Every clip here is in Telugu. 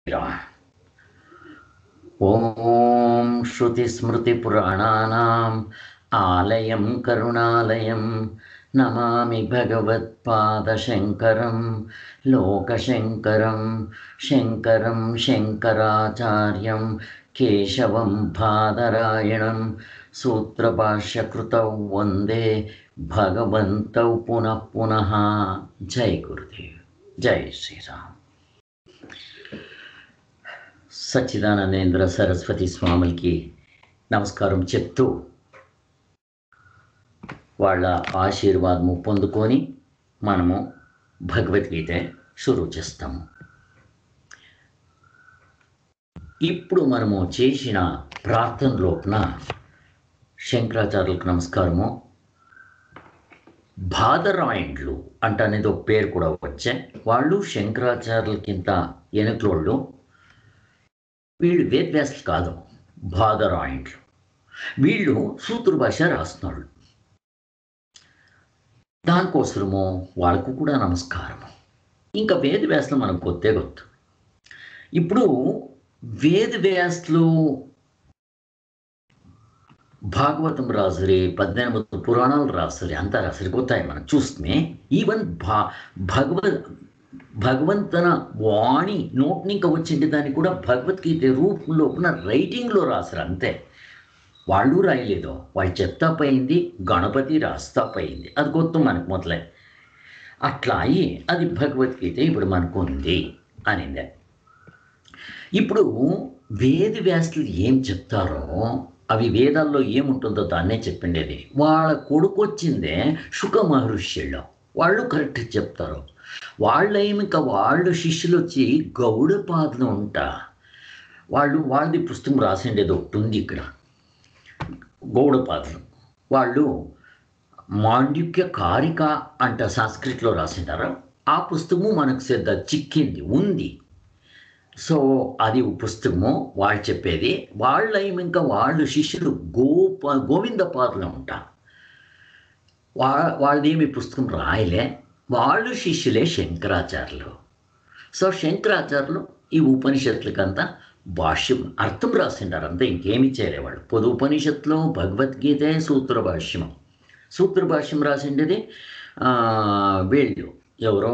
సాయిరామ్ ఓం శ్రుతిస్మృతిపురాణానాం ఆలయం కరుణాలయం నమామి భగవత్పాదశంకరం లోకశంకరం శంకరం శంకరాచార్యం కేశవం బాదరాయణం సూత్రభాష్యకృతౌ వందే భగవంతౌ పునః పునః జై గురుదేవ్ జై శ్రీరామ్ సచ్చిదానందేంద్ర సరస్వతి స్వాములకి నమస్కారం చెప్తూ వాళ్ళ ఆశీర్వాదము పొందుకొని మనము భగవద్గీత షురూ చేస్తాము ఇప్పుడు మనము చేసిన ప్రార్థన లోపున శంకరాచార్యులకు నమస్కారము బాదరాయిండ్లు అంట అనేది ఒక పేరు కూడా వచ్చే వాళ్ళు శంకరాచార్యులకింత ఎనుకలోళ్ళు వీళ్ళు వేద్వ్యాసులు కాదు బాదరాయిండ్లు వీళ్ళు సూత్ర భాష రాస్తున్నాడు దానికోసము వాళ్ళకు కూడా నమస్కారము ఇంకా వేదవ్యాసులు మనకు కొత్తే గొత్తు ఇప్పుడు వేదవ్యాసులు భాగవతం రాసరి పద్దెనిమిది పురాణాలు రాసరి అంతా రాసరి కొత్తాయి మనం చూస్తే ఈవెన్ భా భగవద్ భగవంతన వాణి నోట్ ఇంకా వచ్చింది దాన్ని కూడా భగవద్గీత రూపంలో ఉన్న రైటింగ్లో రాసారు అంతే వాళ్ళు రాయలేదు వాళ్ళు చెప్తా పోయింది గణపతి రాస్తా పోయింది అది కొత్త మనకు మొదలై అట్లా అయ్యి అది భగవద్గీత ఇప్పుడు మనకు ఉంది అనింది ఇప్పుడు వేద వ్యాసులు ఏం చెప్తారో అవి వేదాల్లో ఏముంటుందో దాన్నే చెప్పిండేది వాళ్ళ కొడుకు వచ్చిందే శుక మహర్షిలో వాళ్ళు కరెక్ట్ చెప్తారు వాళ్ళ ఇంకా వాళ్ళు శిష్యులు వచ్చి గౌడపాదలు ఉంటా వాళ్ళు వాళ్ళది పుస్తకం రాసిండేది ఒకటి ఉంది ఇక్కడ గౌడపాదలు వాళ్ళు మాండ్యుక్య కారిక అంట సంస్కృతిలో రాసింటారు ఆ పుస్తకము మనకు సిద్ధ చిక్కింది ఉంది సో అది పుస్తకము వాళ్ళు చెప్పేది వాళ్ళ ఇంకా వాళ్ళు శిష్యులు గోప గోవిందపాదులు ఉంటా వా వాళ్ళదేమి పుస్తకం రాయలే వాళ్ళు శిష్యులే శంకరాచార్యులు సో శంకరాచార్యులు ఈ ఉపనిషత్తులకంతా భాష్యం అర్థం రాసిండారు అంతా ఇంకేమీ చేయలేవాళ్ళు పొదు ఉపనిషత్తులో భగవద్గీతే సూత్ర భాష్యం సూత్ర భాష్యం రాసిండేది వీళ్ళు ఎవరో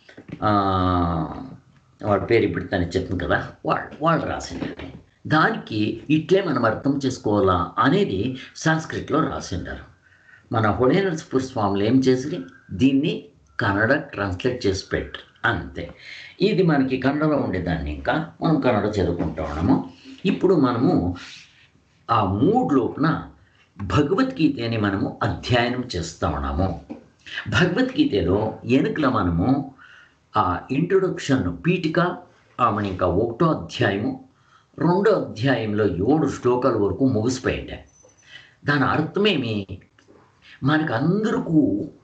వాళ్ళ పేరు ఇప్పుడు తను చెప్తుంది కదా వాళ్ళు వాళ్ళు రాసిండేది దానికి ఇట్లే మనం అర్థం చేసుకోవాలా అనేది సంస్కృతిలో రాసిండారు మన హొడేనర్స్పూర్ స్వాములు ఏం చేసి దీన్ని కన్నడ ట్రాన్స్లేట్ చేసి పెట్టరు అంతే ఇది మనకి కన్నడలో ఉండేదాన్ని ఇంకా మనం కన్నడ చదువుకుంటూ ఉన్నాము ఇప్పుడు మనము ఆ మూడు లోపున భగవద్గీతని మనము అధ్యయనం చేస్తూ ఉన్నాము భగవద్గీతలో వెనుకల మనము ఆ ఇంట్రొడక్షన్ పీఠిక ఆమెను ఇంకా ఒకటో అధ్యాయము రెండో అధ్యాయంలో ఏడు శ్లోకాల వరకు ముగిసిపోయిండే దాని అర్థమేమి మనకు అందరికీ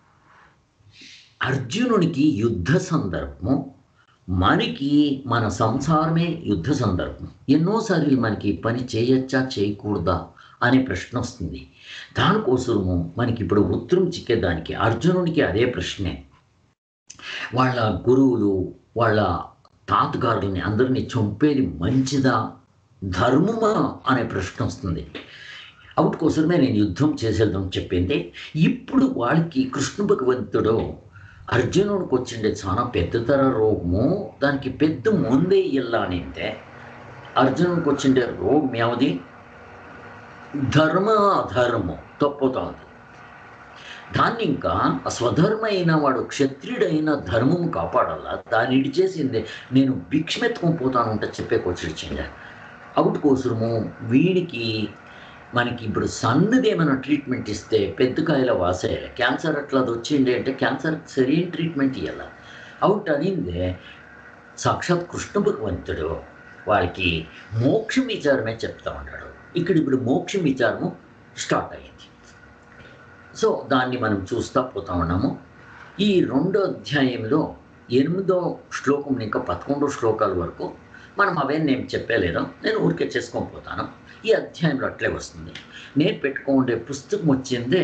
అర్జునునికి యుద్ధ సందర్భము మనకి మన సంసారమే యుద్ధ సందర్భం ఎన్నోసార్లు మనకి పని చేయొచ్చా చేయకూడదా అనే ప్రశ్న వస్తుంది దానికోసము మనకి ఇప్పుడు ఉత్తరం చిక్కేదానికి అర్జునునికి అదే ప్రశ్నే వాళ్ళ గురువులు వాళ్ళ తాతగారులని అందరినీ చంపేది మంచిదా ధర్మమా అనే ప్రశ్న వస్తుంది అవుట్ కోసమే నేను యుద్ధం చేసేద్దాం చెప్పింది ఇప్పుడు వాళ్ళకి కృష్ణ భగవంతుడు అర్జునుడికి వచ్చిండే చాలా పెద్దతర రోగము దానికి పెద్ద ముందే ఇల్లానింతే అర్జునుడికి వచ్చిండే రోగం ఏమది ధర్మ అధర్మం తప్పుతోంది దాన్ని ఇంకా స్వధర్మ అయిన వాడు క్షత్రియుడైన ధర్మము కాపాడాలా దాన్ని ఇడిచేసిందే నేను భిక్షమెత్తుకొని పోతాను అంటే చెప్పేకొచ్చిండే అవుట్ కోసము వీడికి మనకి ఇప్పుడు సన్నది ఏమైనా ట్రీట్మెంట్ ఇస్తే పెద్దకాయల వాసే క్యాన్సర్ అట్లా అది వచ్చిండే అంటే క్యాన్సర్ సరైన ట్రీట్మెంట్ ఇవ్వాలి అవుట్ అనిందే సాక్షాత్ కృష్ణ భగవంతుడు వాళ్ళకి మోక్షం విచారమే చెప్తా ఉంటాడు ఇక్కడ ఇప్పుడు మోక్షం విచారము స్టార్ట్ అయ్యింది సో దాన్ని మనం చూస్తూ పోతా ఉన్నాము ఈ రెండో అధ్యాయంలో ఎనిమిదో శ్లోకం ఇంకా పదకొండో శ్లోకాల వరకు మనం అవే నేను చెప్పలేదు నేను ఊరికే చేసుకొని పోతాను ఈ అధ్యాయంలో అట్లే వస్తుంది నేను పెట్టుకుండే పుస్తకం వచ్చిందే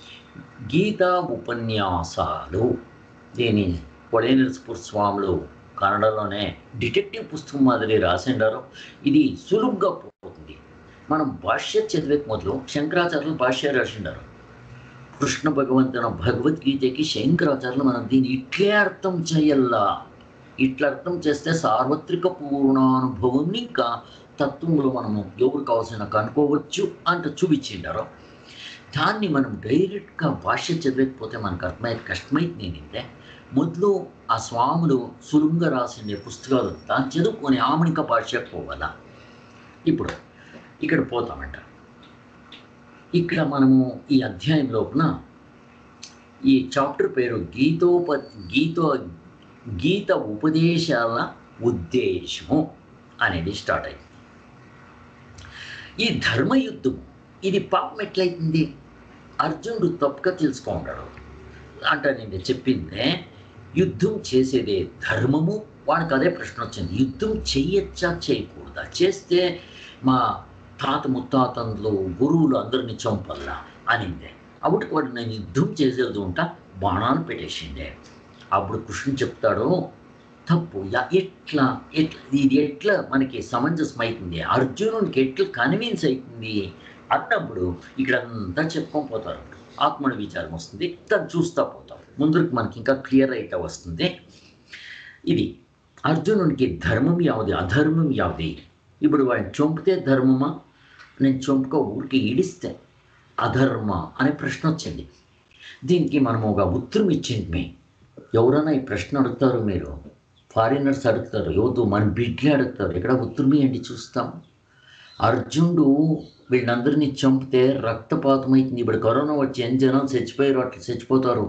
గీతా ఉపన్యాసాలు దీని పొడేనస్పూర్ స్వాములు కన్నడలోనే డిటెక్టివ్ పుస్తకం మాదిరి రాసిండారు ఇది సులువుగా పోతుంది మనం భాష్య చదివే మొదలు శంకరాచార్యులు భాష్య రాసిండారు కృష్ణ భగవంతున భగవద్గీతకి శంకరాచార్యులు మనం దీన్ని ఇట్లే అర్థం చేయల్లా ఇట్లా అర్థం చేస్తే సార్వత్రిక పూర్ణానుభవాన్ని ఇంకా తత్వంలో మనము ఎవరు కావాల్సిన కనుక్కోవచ్చు అంట చూపించిండారు దాన్ని మనం డైరెక్ట్గా భాష చదివకపోతే మనకు అర్థమయ్యేది కష్టమైంది నేనంటే మొదలు ఆ స్వాములు సులువుగా రాసిన పుస్తకాలంతా చదువుకొని ఆమనిక భాషకు పోవాలా ఇప్పుడు ఇక్కడ పోతామంట ఇక్కడ మనము ఈ అధ్యాయం లోపున ఈ చాప్టర్ పేరు గీతోప గీతో గీత ఉపదేశాల ఉద్దేశము అనేది స్టార్ట్ అయింది ఈ ధర్మయుద్ధం ఇది పాపం ఎట్లయితుంది అర్జునుడు తప్పుగా తెలుసుకుంటాడు అంటే నేను చెప్పిందే యుద్ధం చేసేదే ధర్మము వాడికి అదే ప్రశ్న వచ్చింది యుద్ధం చెయ్యొచ్చా చేయకూడదా చేస్తే మా తాత ముత్తాతంలో గురువులు అందరిని చంపల్లా అనిందే అప్పటికి వాడు నేను యుద్ధం చేసేది ఉంటా బాణాలు పెట్టేసిండే అప్పుడు కృష్ణుడు చెప్తాడు తప్పు యా- ఎట్లా ఎట్లా ఇది ఎట్లా మనకి సమంజసం అవుతుంది అర్జునునికి ఎట్లా కన్విన్స్ అవుతుంది అన్నప్పుడు ఇక్కడ అంతా చెప్పుకొని పోతారు ఆత్మని విచారం వస్తుంది దాన్ని చూస్తా పోతాం ముందుకు మనకి ఇంకా క్లియర్ అయితే వస్తుంది ఇది అర్జునునికి ధర్మం యావది అధర్మం యావది ఇప్పుడు వాడిని చంపితే ధర్మమా నేను చంపుక ఊరికి ఈడిస్తే అధర్మ అనే ప్రశ్న వచ్చింది దీనికి మనం ఒక ఉత్తరం ఇచ్చింది మీ ఎవరైనా ఈ ప్రశ్న అడుగుతారు మీరు ఫారినర్స్ అడుగుతారు యువత మన బిడ్డలే అడుగుతారు ఇక్కడ ఉత్తరం అండి చూస్తాం అర్జునుడు వీళ్ళందరినీ చంపితే రక్తపాతం అవుతుంది ఇప్పుడు కరోనా వచ్చి ఎన్ని జనాలు చచ్చిపోయారు అట్లా చచ్చిపోతారు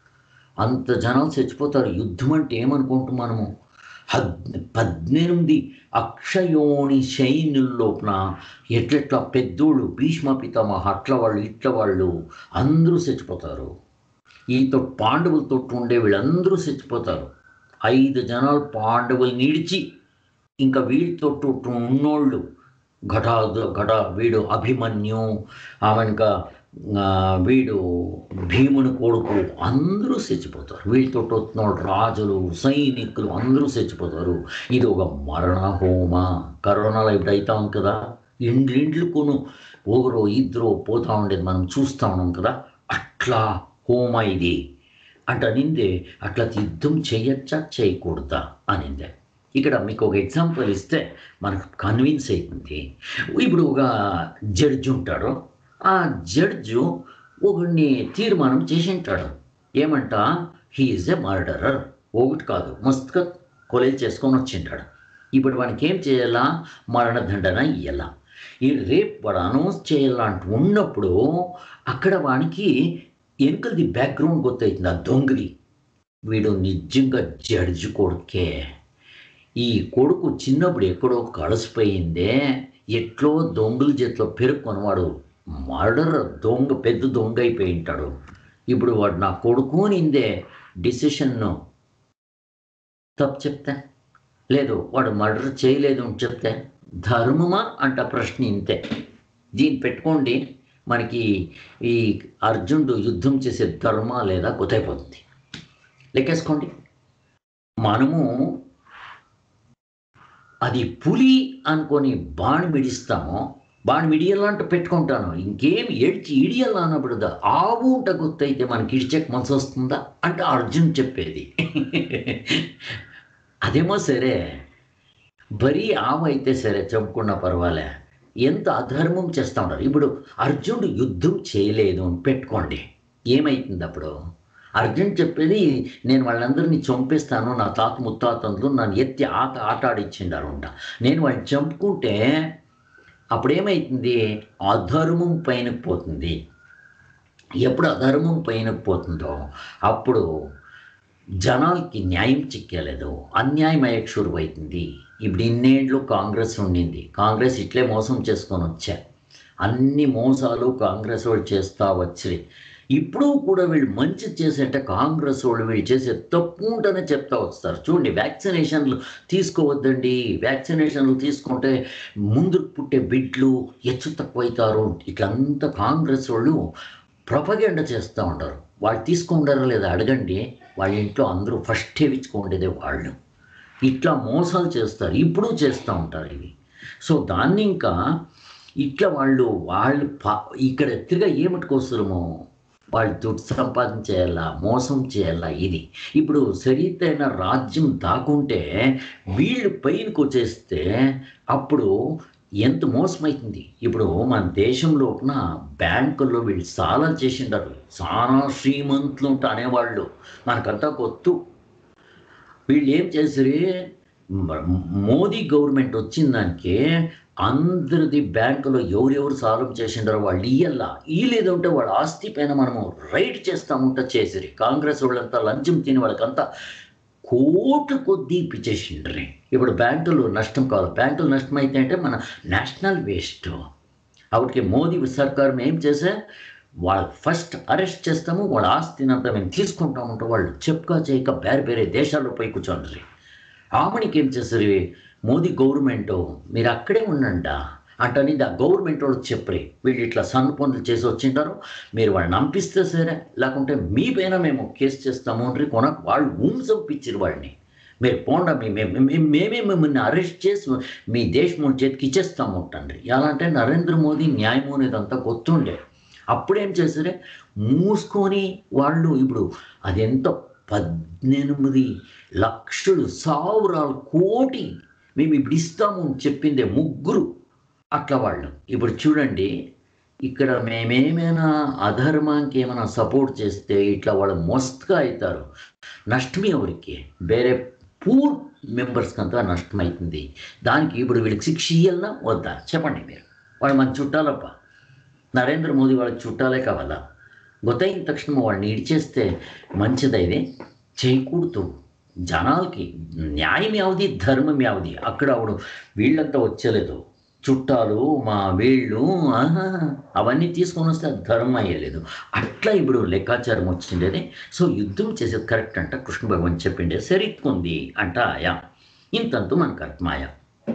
అంత జనాలు చచ్చిపోతారు యుద్ధం అంటే ఏమనుకుంటాం మనము హద్ పద్దెనిమిది అక్షయోణి సైన్యుల్లోపున ఎట్లెట్లా పెద్దోళ్ళు భీష్మ పితామహ అట్ల వాళ్ళు ఇట్ల వాళ్ళు అందరూ చచ్చిపోతారు ఈతో పాండవులతో ఉండే వీళ్ళందరూ చచ్చిపోతారు ఐదు జనాలు పాండవులు నిడిచి ఇంకా వీళ్ళతో ఉన్నోళ్ళు ఘట ఘట వీడు అభిమన్యు ఆమెనుక ఆ, వీడు భీముని కొడుకు అందరూ చచ్చిపోతారు వీళ్ళతో వస్తున్నాడు రాజులు సైనికులు అందరూ చచ్చిపోతారు ఇది ఒక మరణ హోమ కరోనాలో ఇప్పుడు అవుతా ఉంది కదా ఇండ్లు ఇండ్లుకును ఒకరు ఇద్దరు పోతా ఉండేది మనం చూస్తూ ఉన్నాం కదా అట్లా హోమ ఇది అంట నిందే అట్లా యుద్ధం చేయొచ్చా చేయకూడదా అనిందే ఇక్కడ మీకు ఒక ఎగ్జాంపుల్ ఇస్తే మనకు కన్విన్స్ అవుతుంది ఇప్పుడు ఒక జడ్జి ఉంటాడు ఆ జడ్జు ఒకడిని తీర్మానం చేసి ఉంటాడు ఏమంట హీఈస్ ఎ మర్డరర్ ఒకటి కాదు మస్తుగా కొలేజ్ చేసుకొని వచ్చింటాడు ఇప్పుడు వానికి ఏం చేయాలా మరణదండన ఇయ్యాల ఈ రేపు వాడు అనౌన్స్ చేయాలంటూ ఉన్నప్పుడు అక్కడ వానికి వెనుకది బ్యాక్గ్రౌండ్ గుర్తవుతుంది ఆ దొంగది వీడు నిజంగా జడ్జి కొడుకే ఈ కొడుకు చిన్నప్పుడు ఎక్కడో కలిసిపోయిందే ఎట్లో దొంగల చేతిలో పెరుక్కొని వాడు మర్డర్ దొంగ పెద్ద దొంగ అయిపోయి ఉంటాడు ఇప్పుడు వాడు నా కొడుకు నిందే డిసిషన్ను తప్పు చెప్తే లేదు వాడు మర్డర్ చేయలేదు అని చెప్తే ధర్మమా అంట ప్రశ్న ఇంతే దీన్ని పెట్టుకోండి మనకి ఈ అర్జునుడు యుద్ధం చేసే ధర్మ లేదా కొత్తైపోతుంది లెక్కేసుకోండి మనము అది పులి అనుకొని బాణి మిడిస్తామో బాణి మిడియాలంటే పెట్టుకుంటాను ఇంకేం ఏడ్చి ఇడియాల అన్నప్పుడు దా- ఆవు ఉంట గుర్తయితే మనకి ఇడిచేకి మనసు వస్తుందా అంటే అర్జున్ చెప్పేది అదేమో సరే బరీ ఆవు అయితే సరే చంపుకున్నా పర్వాలే ఎంత అధర్మం చేస్తూ ఉంటారు ఇప్పుడు అర్జునుడు యుద్ధం చేయలేదు అని పెట్టుకోండి ఏమైతుంది అప్పుడు అర్జున్ చెప్పేది నేను వాళ్ళందరినీ చంపేస్తాను నా తాత ముత్తాతంలో నన్ను ఎత్తి ఆట ఆట ఆడిచ్చిండారు అంట నేను వాళ్ళని చంపుకుంటే అప్పుడు ఏమవుతుంది అధర్మం పైన పోతుంది ఎప్పుడు అధర్మం పైన పోతుందో అప్పుడు జనాలకి న్యాయం చిక్కలేదు అన్యాయం అయ్యక్షురు అవుతుంది ఇప్పుడు ఇన్నేళ్ళు కాంగ్రెస్ ఉండింది కాంగ్రెస్ ఇట్లే మోసం చేసుకొని వచ్చా అన్ని మోసాలు కాంగ్రెస్ వాళ్ళు చేస్తా వచ్చి ఇప్పుడు కూడా వీళ్ళు మంచి చేసేట కాంగ్రెస్ వాళ్ళు వీళ్ళు చేసే తప్పు ఉంటేనే చెప్తా వస్తారు చూడండి వ్యాక్సినేషన్లు తీసుకోవద్దండి వ్యాక్సినేషన్లు తీసుకుంటే ముందు పుట్టే బిడ్లు హెచ్చు తక్కువ అవుతారు ఇట్లంతా కాంగ్రెస్ వాళ్ళు ప్రొపగెండ చేస్తూ ఉంటారు వాళ్ళు తీసుకుంటారా లేదా అడగండి వాళ్ళ ఇంట్లో అందరూ ఫస్ట్ వేయించుకోండేదే వాళ్ళు ఇట్లా మోసాలు చేస్తారు ఇప్పుడు చేస్తూ ఉంటారు ఇవి సో దాన్ని ఇంకా ఇట్లా వాళ్ళు వాళ్ళు పా- ఇక్కడ తిరిగా ఏమిటికొస్తారమో వాళ్ళు దుడ్డు సంపాదించేయాలా మోసం చేయాలా ఇది ఇప్పుడు సరితైన రాజ్యం దాకుంటే వీళ్ళు పైనకి వచ్చేస్తే అప్పుడు ఎంత మోసమైతుంది ఇప్పుడు మన దేశంలో ఉన్న బ్యాంకుల్లో వీళ్ళు చాలా చేసిండారు చాలా శ్రీమంతులు ఉంటా అనేవాళ్ళు మనకంతా గొత్తు వీళ్ళు ఏం చేసిరి మ- మోదీ గవర్నమెంట్ వచ్చిన దానికి అందరిది బ్యాంకులో ఎవరెవరు సాల్వ్ చేసిండారో వాళ్ళు ఇయ్యల్లా ఇయ్యలేదంటే వాళ్ళ ఆస్తి పైన మనము రైట్ చేస్తాముంట చేసిరి కాంగ్రెస్ వాళ్ళంతా లంచం తిని వాళ్ళకంతా కోట్ల కొద్దీ ఇప్పించేసిండ్రి ఇప్పుడు బ్యాంకులు నష్టం కావాలి బ్యాంకులు నష్టం అయితే అంటే మన నేషనల్ వేస్ట్ అప్పటికి మోదీ సర్కార్ ఏం చేసే వాళ్ళు ఫస్ట్ అరెస్ట్ చేస్తాము వాళ్ళ ఆస్తిని అంతా మేము తీసుకుంటామంటే వాళ్ళు చెప్పుగా చేయక వేరే వేరే దేశాల్లో పోయి కూర్చోండి ఆమెనికి ఏం చేస్తారు మోదీ గవర్నమెంట్ మీరు అక్కడే ఉండండా అంటని ఆ గవర్నమెంట్ వాళ్ళు చెప్పరి వీళ్ళు ఇట్లా సన్న పనులు చేసి వచ్చింటారు మీరు వాళ్ళని నంపిస్తే సరే లేకుంటే మీ పైన మేము కేసు చేస్తాము అంటే కొన వాళ్ళు ఊంసం పిచ్చిరు వాళ్ళని మీరు పోండా మీ మే- మే- మేమే మిమ్మల్ని అరెస్ట్ చేసి మీ దేశం చేతికి ఇచ్చేస్తాము అంటండి ఎలా అంటే నరేంద్ర మోదీ న్యాయం అనేదంతా గుర్తుండే అప్పుడేం చేసారే మూసుకొని వాళ్ళు ఇప్పుడు అదెంత పద్దెనిమిది లక్షలు సావురాలు కోటి మేము ఇప్పుడు ఇస్తాము అని చెప్పిందే ముగ్గురు అట్లా వాళ్ళు ఇప్పుడు చూడండి ఇక్కడ మేమేమైనా అధర్మానికి ఏమైనా సపోర్ట్ చేస్తే ఇట్లా వాళ్ళు మస్తుగా అవుతారు నష్టమే ఎవరికి వేరే పూర్ మెంబర్స్కి అంతా నష్టం అవుతుంది దానికి ఇప్పుడు వీళ్ళకి శిక్ష ఇయ్యాలనా వద్దా చెప్పండి మీరు వాళ్ళు మన చుట్టాలప్ప నరేంద్ర మోదీ వాళ్ళకి చుట్టాలే కావాలా గొత్తైన తక్షణం వాళ్ళని ఇడిచేస్తే మంచిది ఇది చేయకూడదు జనాలకి న్యాయం యావది ధర్మం యావది అక్కడ ఆవిడ వీళ్ళంతా వచ్చలేదు చుట్టాలు మా వీళ్ళు ఆహా, అవన్నీ తీసుకొని వస్తే అది ధర్మం అయ్యలేదు అట్లా ఇప్పుడు లెక్కాచారం వచ్చిండేది సో యుద్ధం చేసేది కరెక్ట్ అంట కృష్ణ భగవాన్ చెప్పిండే సరిత్కుంది అంట ఆయా ఇంతంతు మనకు అర్థమాయ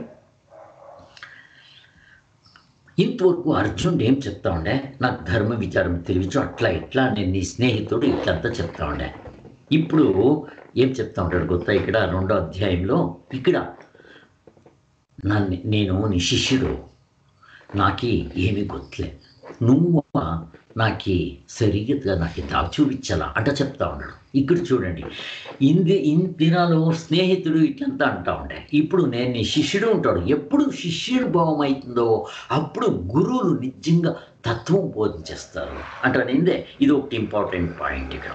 ఇంతవరకు అర్జునుడు ఏం చెప్తా ఉండే నాకు ధర్మ విచారం తెలియచ్చు అట్లా ఇట్లా నేను నీ స్నేహితుడు ఇట్లంతా చెప్తా ఉండే ఇప్పుడు ఏం చెప్తా ఉంటాడు గొత్త ఇక్కడ రెండో అధ్యాయంలో ఇక్కడ నన్ను నేను నీ శిష్యుడు నాకి ఏమీ గొత్తలే నువ్వు నాకి సరిగ్గా నాకు దాచి చూపించాలా అంట చెప్తా ఉన్నాడు ఇక్కడ చూడండి ఇంది ఇన్ దినాలు స్నేహితుడు ఇట్లంతా అంటా ఉండే ఇప్పుడు నేను నీ శిష్యుడు ఉంటాడు ఎప్పుడు శిష్యుడు భావం అవుతుందో అప్పుడు గురువులు నిజంగా తత్వం బోధించేస్తారు అంటానిందే ఇది ఒకటి ఇంపార్టెంట్ పాయింట్ ఇక్కడ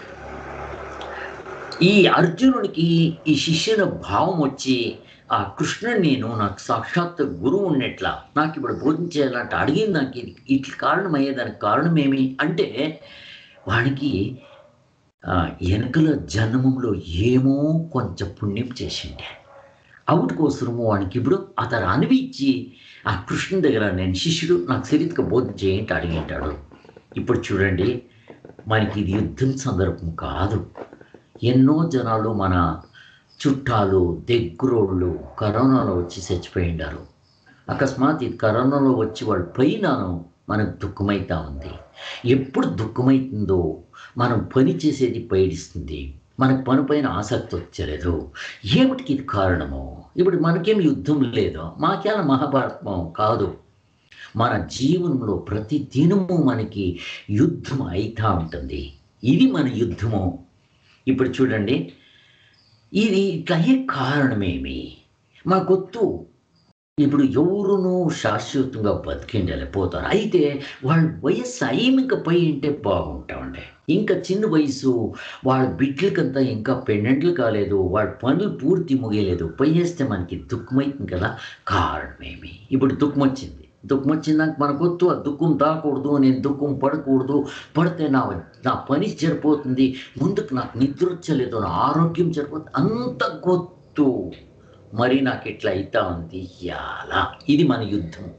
ఈ అర్జునుడికి ఈ శిష్యుల భావం వచ్చి ఆ కృష్ణుడు నేను నాకు సాక్షాత్ గురువు ఉన్నట్లా నాకు ఇప్పుడు బోధించేయాలంటే అడిగింది నాకు ఇది ఇట్లా కారణం అయ్యేదానికి కారణం ఏమి అంటే వాడికి ఆ, వెనకల జన్మంలో ఏమో కొంచెం పుణ్యం చేసిండే అవుట్ కోసము వానికి ఇప్పుడు అతను అనిపించి ఆ కృష్ణుని దగ్గర నేను శిష్యుడు నాకు సరిగ్గా బోధన చేయండి అడిగింటాడు ఇప్పుడు చూడండి మనకి ఇది యుద్ధం సందర్భం కాదు ఎన్నో జనాలు మన చుట్టాలు దగ్గరోళ్ళు కరోనాలో వచ్చి చచ్చిపోయిండారు అకస్మాత్ ఇది కరోనాలో వచ్చి వాళ్ళు పోయినాను మనకు దుఃఖమైతా ఉంది ఎప్పుడు దుఃఖమైతుందో మనం పని చేసేది పైడిస్తుంది మనకు పని పైన ఆసక్తి వచ్చలేదు ఏమిటికి ఇది కారణము ఇప్పుడు మనకేం యుద్ధం లేదు మాకేలా మహాభారతమో కాదు మన జీవనంలో ప్రతి దినము మనకి యుద్ధం అయితా ఉంటుంది ఇది మన యుద్ధము ఇప్పుడు చూడండి ఇది ఇట్లా అయ్యే కారణమేమి మాకొత్తు ఇప్పుడు ఎవరునూ శాశ్వతంగా బతికిండలే పోతారు అయితే వాళ్ళ వయస్సు అయిమిక పై ఉంటే బాగుంటామండి ఇంకా చిన్న వయసు వాళ్ళ బిడ్డలకంతా ఇంకా పెండెంట్లు కాలేదు వాళ్ళ పనులు పూర్తి ముగియలేదు పై వేస్తే మనకి దుఃఖమైతుంది కదా కారణమేమి ఇప్పుడు దుఃఖం వచ్చింది దుఃఖం వచ్చిందాక మనకు వద్దు ఆ దుఃఖం దాకూడదు నేను దుఃఖం పడకూడదు పడితే నా నా పని సరిపోతుంది ముందుకు నాకు నిద్ర వచ్చలేదు నా ఆరోగ్యం సరిపోతుంది అంత గొత్తు మరి నాకు ఇట్లా అవుతా ఉంది ఎలా ఇది మన యుద్ధం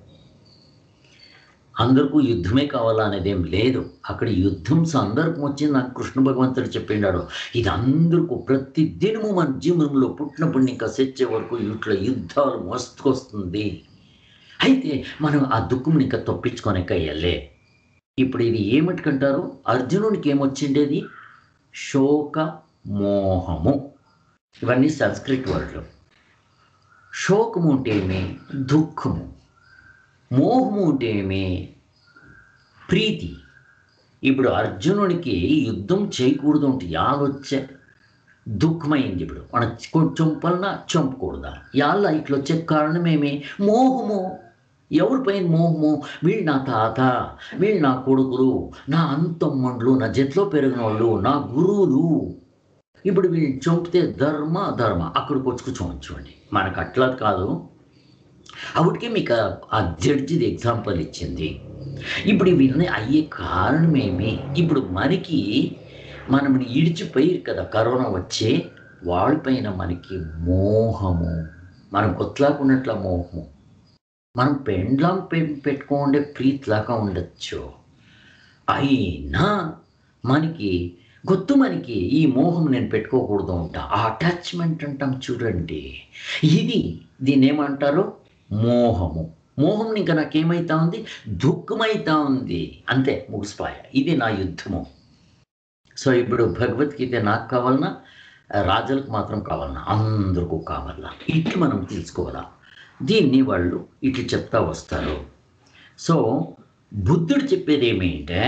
అందరికీ యుద్ధమే కావాలా అనేది ఏం లేదు అక్కడ యుద్ధం సందర్భం వచ్చింది నాకు కృష్ణ భగవంతుడు చెప్పిండాడు ఇది అందరికీ ప్రతి దినము మన జీవనంలో పుట్టినప్పుడు ఇంకా సెచ్చే వరకు ఇట్లా యుద్ధాలు మస్తుకొస్తుంది అయితే మనం ఆ దుఃఖం ఇంకా తప్పించుకోనిక వెళ్ళే ఇప్పుడు ఇది ఏమిటికంటారు అర్జునునికి ఏమొచ్చిండేది శోక మోహము ఇవన్నీ సంస్కృత్ వర్డ్లు శోకము అంటే ఏమి దుఃఖము మోహము అంటే ఏమి ప్రీతి ఇప్పుడు అర్జునుడికి యుద్ధం చేయకూడదు అంటే యాలొచ్చే దుఃఖమైంది ఇప్పుడు మన కొంచెం పైన చంపకూడదా యాళ్ళ ఇట్లా వచ్చే కారణమేమి మోహము ఎవరిపైన మోహము వీళ్ళు నా తాత వీళ్ళు నా కొడుకులు నా అంతమ్మళ్ళు నా జట్లో పెరిగిన వాళ్ళు నా గురువులు ఇప్పుడు వీళ్ళని చంపితే ధర్మ ధర్మ అక్కడికి వచ్చి కూర్చోవచ్చు మనకు అట్లా కాదు అప్పటికే మీకు ఆ- ఆ జడ్జిది ఎగ్జాంపుల్ ఇచ్చింది ఇప్పుడు ఇవన్నీ అయ్యే కారణమేమి ఇప్పుడు మనకి మనం ఇడిచిపోయి కదా కరోనా వచ్చే వాళ్ళపైన మనకి మోహము మనం కొట్లాకున్నట్ల మోహము మనం పెండ్లం పె పెట్టుకోండే ప్రీతిలాగా ఉండొచ్చు అయినా మనకి గుర్తు మనకి ఈ మోహం నేను పెట్టుకోకూడదు అంట ఆ అటాచ్మెంట్ అంటాం చూడండి ఇది దీన్ని ఏమంటారు మోహము మోహం ఇంకా నాకేమైతా ఉంది దుఃఖమైతా ఉంది అంతే ముగిసిపోయ ఇది నా యుద్ధము సో ఇప్పుడు భగవద్గీత నాకు కావాలన్నా రాజులకు మాత్రం కావాలన్నా అందరికీ కావాలా ఇట్లు మనం తెలుసుకోవాలా దీన్ని వాళ్ళు ఇట్లు చెప్తా వస్తారు సో బుద్ధుడు చెప్పేది ఏమిటంటే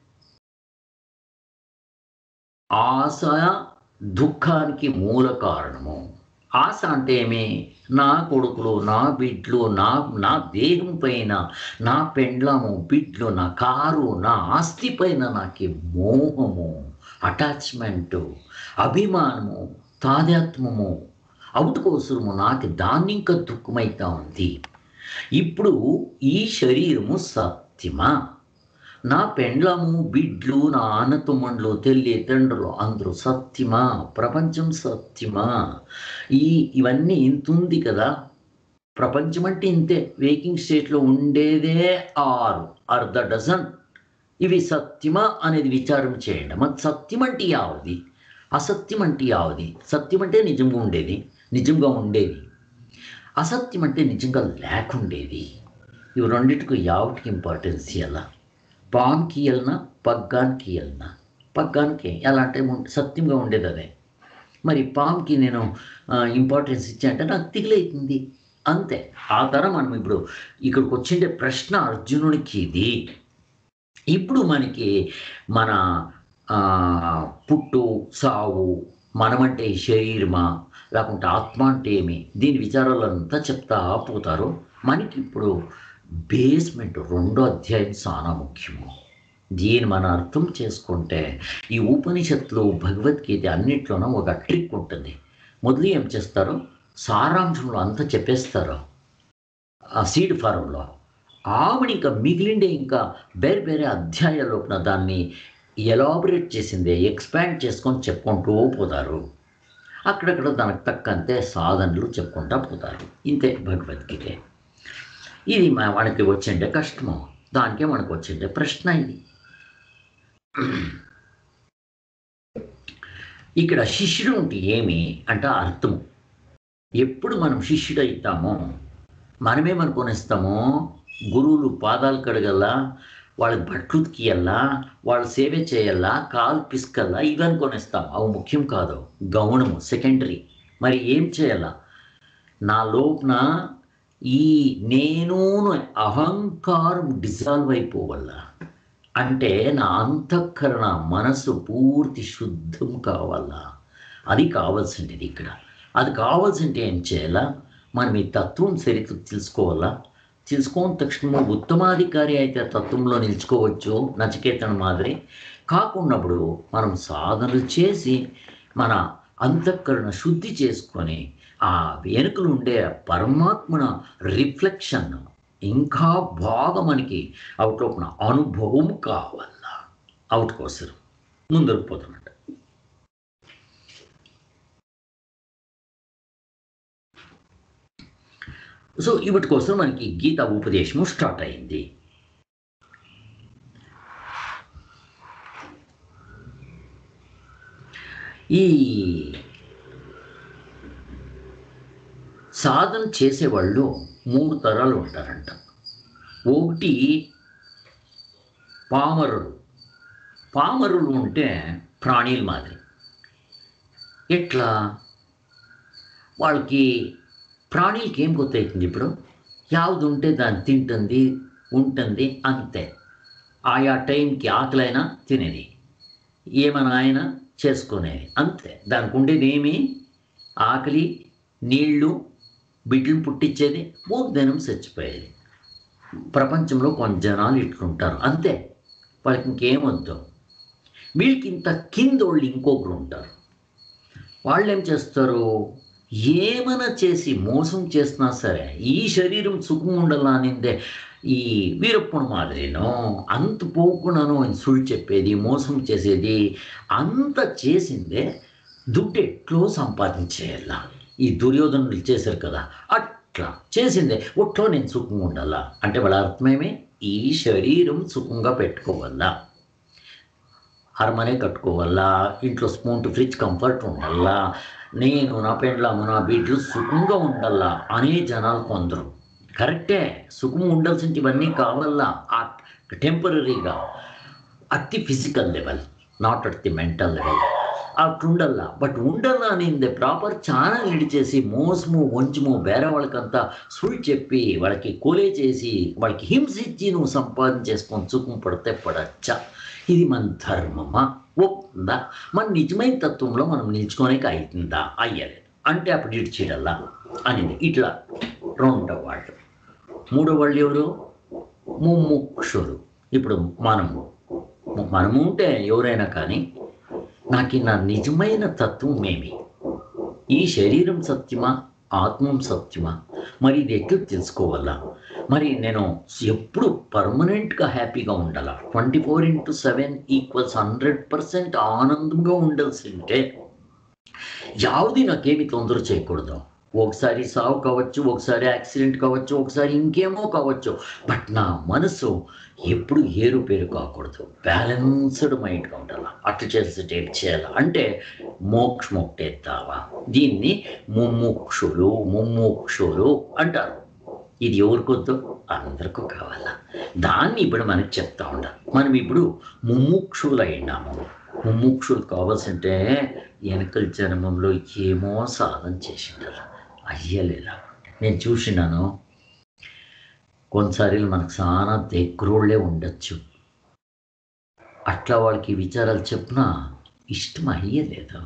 ఆశ దుఃఖానికి మూల కారణము ఆశ అంటే ఏమి నా కొడుకులు నా బిడ్లు నా నా దేహం పైన నా పెండ్లము బిడ్లు నా కారు నా ఆస్తి పైన నాకు మోహము అటాచ్మెంటు అభిమానము తాదాత్మము అవుటి కోసము నాకు దాన్ని ఇంకా దుఃఖమైతా ఉంది ఇప్పుడు ఈ శరీరము సత్యమా నా పెండ్లము బిడ్లు నా ఆనతుమండ్లు తెల్లి తండ్రులు అందరూ సత్యమా ప్రపంచం సత్యమా ఈ ఇవన్నీ ఇంత ఉంది కదా ప్రపంచం అంటే ఇంతే వేకింగ్ స్టేట్లో ఉండేదే ఆరు అర్ధ డజన్ ఇవి సత్యమా అనేది విచారం చేయండి మరి సత్యం అంటే యావది అసత్యం అంటే యావది సత్యం అంటే నిజంగా ఉండేది నిజంగా ఉండేది అసత్యం అంటే నిజంగా లేకుండేది ఇవి రెండింటికి యావటికి ఇంపార్టెన్స్ ఇవ్వాల పాన్కి వెళ్ళినా పగ్గానికి వెళ్ళినా పగ్గానికి ఎలా అంటే ఉం- సత్యంగా ఉండేది అదే మరి పామ్కి నేను ఇంపార్టెన్స్ ఇచ్చా అంటే నాకు తిగిలైతుంది అంతే ఆ తరం మనం ఇప్పుడు ఇక్కడికి వచ్చిండే ప్రశ్న అర్జునుడికి ఇది ఇప్పుడు మనకి మన ఆ, పుట్టు సావు మనమంటే ఈ శరీరమా లేకుంటే ఆత్మ అంటే ఏమి దీని విచారాలంతా చెప్తా పోతారు మనకి ఇప్పుడు బేస్మెంట్ రెండో అధ్యాయం చాలా ముఖ్యము దీన్ని మనం అర్థం చేసుకుంటే ఈ ఉపనిషత్తులు భగవద్గీత అన్నిట్లోనూ ఒక ట్రిక్ ఉంటుంది మొదలు ఏం చేస్తారు సారాంశంలో అంతా చెప్పేస్తారు ఆ సీడ్ ఫారంలో ఆవిడ ఇంకా మిగిలిండే ఇంకా వేరే వేరే అధ్యాయాల్లోపున దాన్ని ఎలాబరేట్ చేసిందే ఎక్స్పాండ్ చేసుకొని చెప్పుకుంటూ పోతారు అక్కడక్కడ దానికి తక్కంతే సాధనలు చెప్పుకుంటా పోతారు ఇంతే భగవద్గీత ఇది మా- మనకి వచ్చిండే కష్టము దానికే మనకు వచ్చిండే ప్రశ్న ఇది ఇక్కడ శిష్యుడు అంటే ఏమి అంటే అర్థము ఎప్పుడు మనం శిష్యుడు అవుతామో మనమేమనుకొనిస్తామో గురువులు పాదాలు కడగల్లా వాళ్ళ బట్టలు ఉతికియల్లా వాళ్ళ సేవ చేయల్లా కాలు పిసుకల్లా ఇవి అనుకొనిస్తాం అవి ముఖ్యం కాదు గౌణము సెకండరీ మరి ఏం చేయాలా నా లోపల ఈ నేను అహంకారం డిజాల్వ్ అయిపోవల్ల అంటే నా అంతఃకరణ మనసు పూర్తి శుద్ధం కావాలా అది కావాల్సింది ఇక్కడ అది కావాల్సింటే ఏం చేయాలా మనం ఈ తత్వం చరిత్ర తెలుసుకోవాలా తెలుసుకోని తక్షణము ఉత్తమాధికారి అయితే ఆ తత్వంలో నిలుచుకోవచ్చు నచికేతన మాదిరి కాకున్నప్పుడు మనం సాధనలు చేసి మన అంతఃకరణ శుద్ధి చేసుకొని ఆ వెనుకలు ఉండే పరమాత్మన రిఫ్లెక్షన్ ఇంకా బాగా మనకి అవుట్లోపల అనుభవం కావాలా అవుట్ కోసం ముందుకు పోతున్నట్టు సో ఇప్పటి కోసం మనకి గీత ఉపదేశము స్టార్ట్ అయింది ఈ సాధన చేసేవాళ్ళు మూడు తరాలు ఉంటారంట ఒకటి పామరులు పామరులు ఉంటే ప్రాణీల మాదిరి ఎట్లా వాళ్ళకి ప్రాణికి ఏం గుర్తవుతుంది ఇప్పుడు యాವುದು ఉంటే దాన్ని తింటుంది ఉంటుంది అంతే ఆయా టైంకి ఆకలైనా తినేది ఏమైనా ఆయన చేసుకునేది అంతే దానికి ఉండేది ఏమి ఆకలి నీళ్లు బిడ్డలు పుట్టించేది మూడు దినం చచ్చిపోయేది ప్రపంచంలో కొంత జనాలు ఇట్లుంటారు అంతే వాళ్ళకి ఇంకేం వద్దు వీళ్ళకి ఇంత కిందోళ్ళు ఇంకొకరు ఉంటారు వాళ్ళు ఏం చేస్తారు ఏమైనా చేసి మోసం చేసినా సరే ఈ శరీరం సుఖం ఉండాలనిందే ఈ వీరప్పను మాదిరినో అంత పోకుండాను ఆయన సుళ్ళు చెప్పేది మోసం చేసేది అంత చేసిందే దుడ్డు ఎట్లో సంపాదించేయాల ఈ దుర్యోధనులు చేశారు కదా అట్లా చేసిందే ఒట్లో నేను సుఖంగా ఉండాలా అంటే వాళ్ళ అర్థమేమి ఈ శరీరం సుఖంగా పెట్టుకోవాలా అరమనే కట్టుకోవాలా ఇంట్లో స్పూన్ టు ఫ్రిడ్జ్ కంఫర్ట్ ఉండాలా నేను నా పెండ్లాము నా బిడ్డలు సుఖంగా ఉండాలా అనే జనాలు కొందరు కరెక్టే సుఖం ఉండాల్సింది ఇవన్నీ కావాలా ఆ టెంపరీగా at the physical level not at the mental level అట్లుండల్లా బట్ ఉండల్లా అనేది ప్రాపర్ చాలా లీడ్ చేసి మోసము వంచము వేరే వాళ్ళకంతా సుళ్ళు చెప్పి వాళ్ళకి కోలే చేసి వాళ్ళకి హింసించి నువ్వు సంపాదన చేసుకొని సుఖం పడితే పడచ్చా ఇది మన ధర్మమా ఒప్పుందా మన నిజమైన తత్వంలో మనం నిల్చుకోనికి అవుతుందా అయ్యలేదు అంటే అప్పుడు ఇటు చీడల్లా అనేది ఇట్లా రెండో వాళ్ళు మూడో వాళ్ళు ఎవరు ముముక్షులు ఇప్పుడు మనము మనము ఉంటే ఎవరైనా కానీ నాకు నా నిజమైన తత్వం ఏమి ఈ శరీరం సత్యమా ఆత్మం సత్యమా మరి ఇది ఎట్లు తెలుసుకోవాలా మరి నేను ఎప్పుడు పర్మనెంట్గా హ్యాపీగా ఉండాలా twenty four into seven equals hundred percent ఆనందంగా ఉండాల్సింటే యావది నాకేమి తొందర చేయకూడదు ఒకసారి సావు కావచ్చు ఒకసారి యాక్సిడెంట్ కావచ్చు ఒకసారి ఇంకేమో కావచ్చు బట్ నా మనసు ఎప్పుడు ఏరు పేరు కాకూడదు బ్యాలెన్స్డ్ మైండ్గా ఉండాలి అట్లా చేస్తే ఏం చేయాలి అంటే మోక్షమొక్టేస్తావా దీన్ని ముముక్షులు ముముక్షులు అంటారు ఇది ఎవరికొద్దు అందరికీ కావాలా దాన్ని ఇప్పుడు మనకి చెప్తా ఉండాలి మనం ఇప్పుడు ముముక్షులు అయినాము ముముక్షులు కావాల్సింటే వెనకల జన్మంలో ఏమో సాధన చేసిండాలి అయ్యలేలా నేను చూసినాను కొన్నిసార్లు మనకు చాలా దగ్గరోళ్ళే ఉండొచ్చు అట్లా వాళ్ళకి విచారాలు చెప్పినా ఇష్టం అయ్యలేదు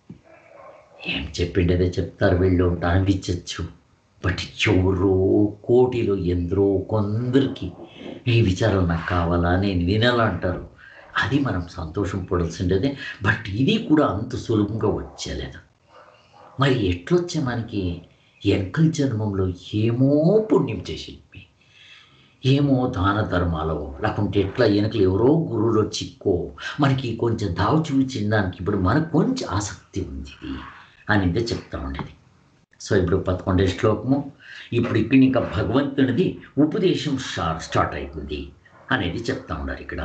ఏం చెప్పిండేదే చెప్తారు వీళ్ళు అనిపించచ్చు బట్ ఎవరో కోటిలో ఎందరో కొందరికి ఈ విచారాలు నాకు కావాలా నేను వినాలంటారు అది మనం సంతోషం పడాల్సిండేదే బట్ ఇది కూడా అంత సులభంగా వచ్చేలేదు మరి ఎట్లొచ్చే మనకి వెనకల జన్మంలో ఏమో పుణ్యం చేసింది ఏమో దాన ధర్మాలో లేకుంటే ఎట్లా వెనకలు ఎవరో గురువులో చిక్కో మనకి కొంచెం దావు చూపించిన దానికి ఇప్పుడు మనకు కొంచెం ఆసక్తి ఉంది ఇది అనేది చెప్తా ఉండేది సో ఇప్పుడు పదకొండే శ్లోకము ఇప్పుడు ఇక్కడ ఇంకా భగవంతునిది ఉపదేశం స్టా- స్టార్ట్ అవుతుంది అనేది చెప్తా ఉన్నారు ఇక్కడ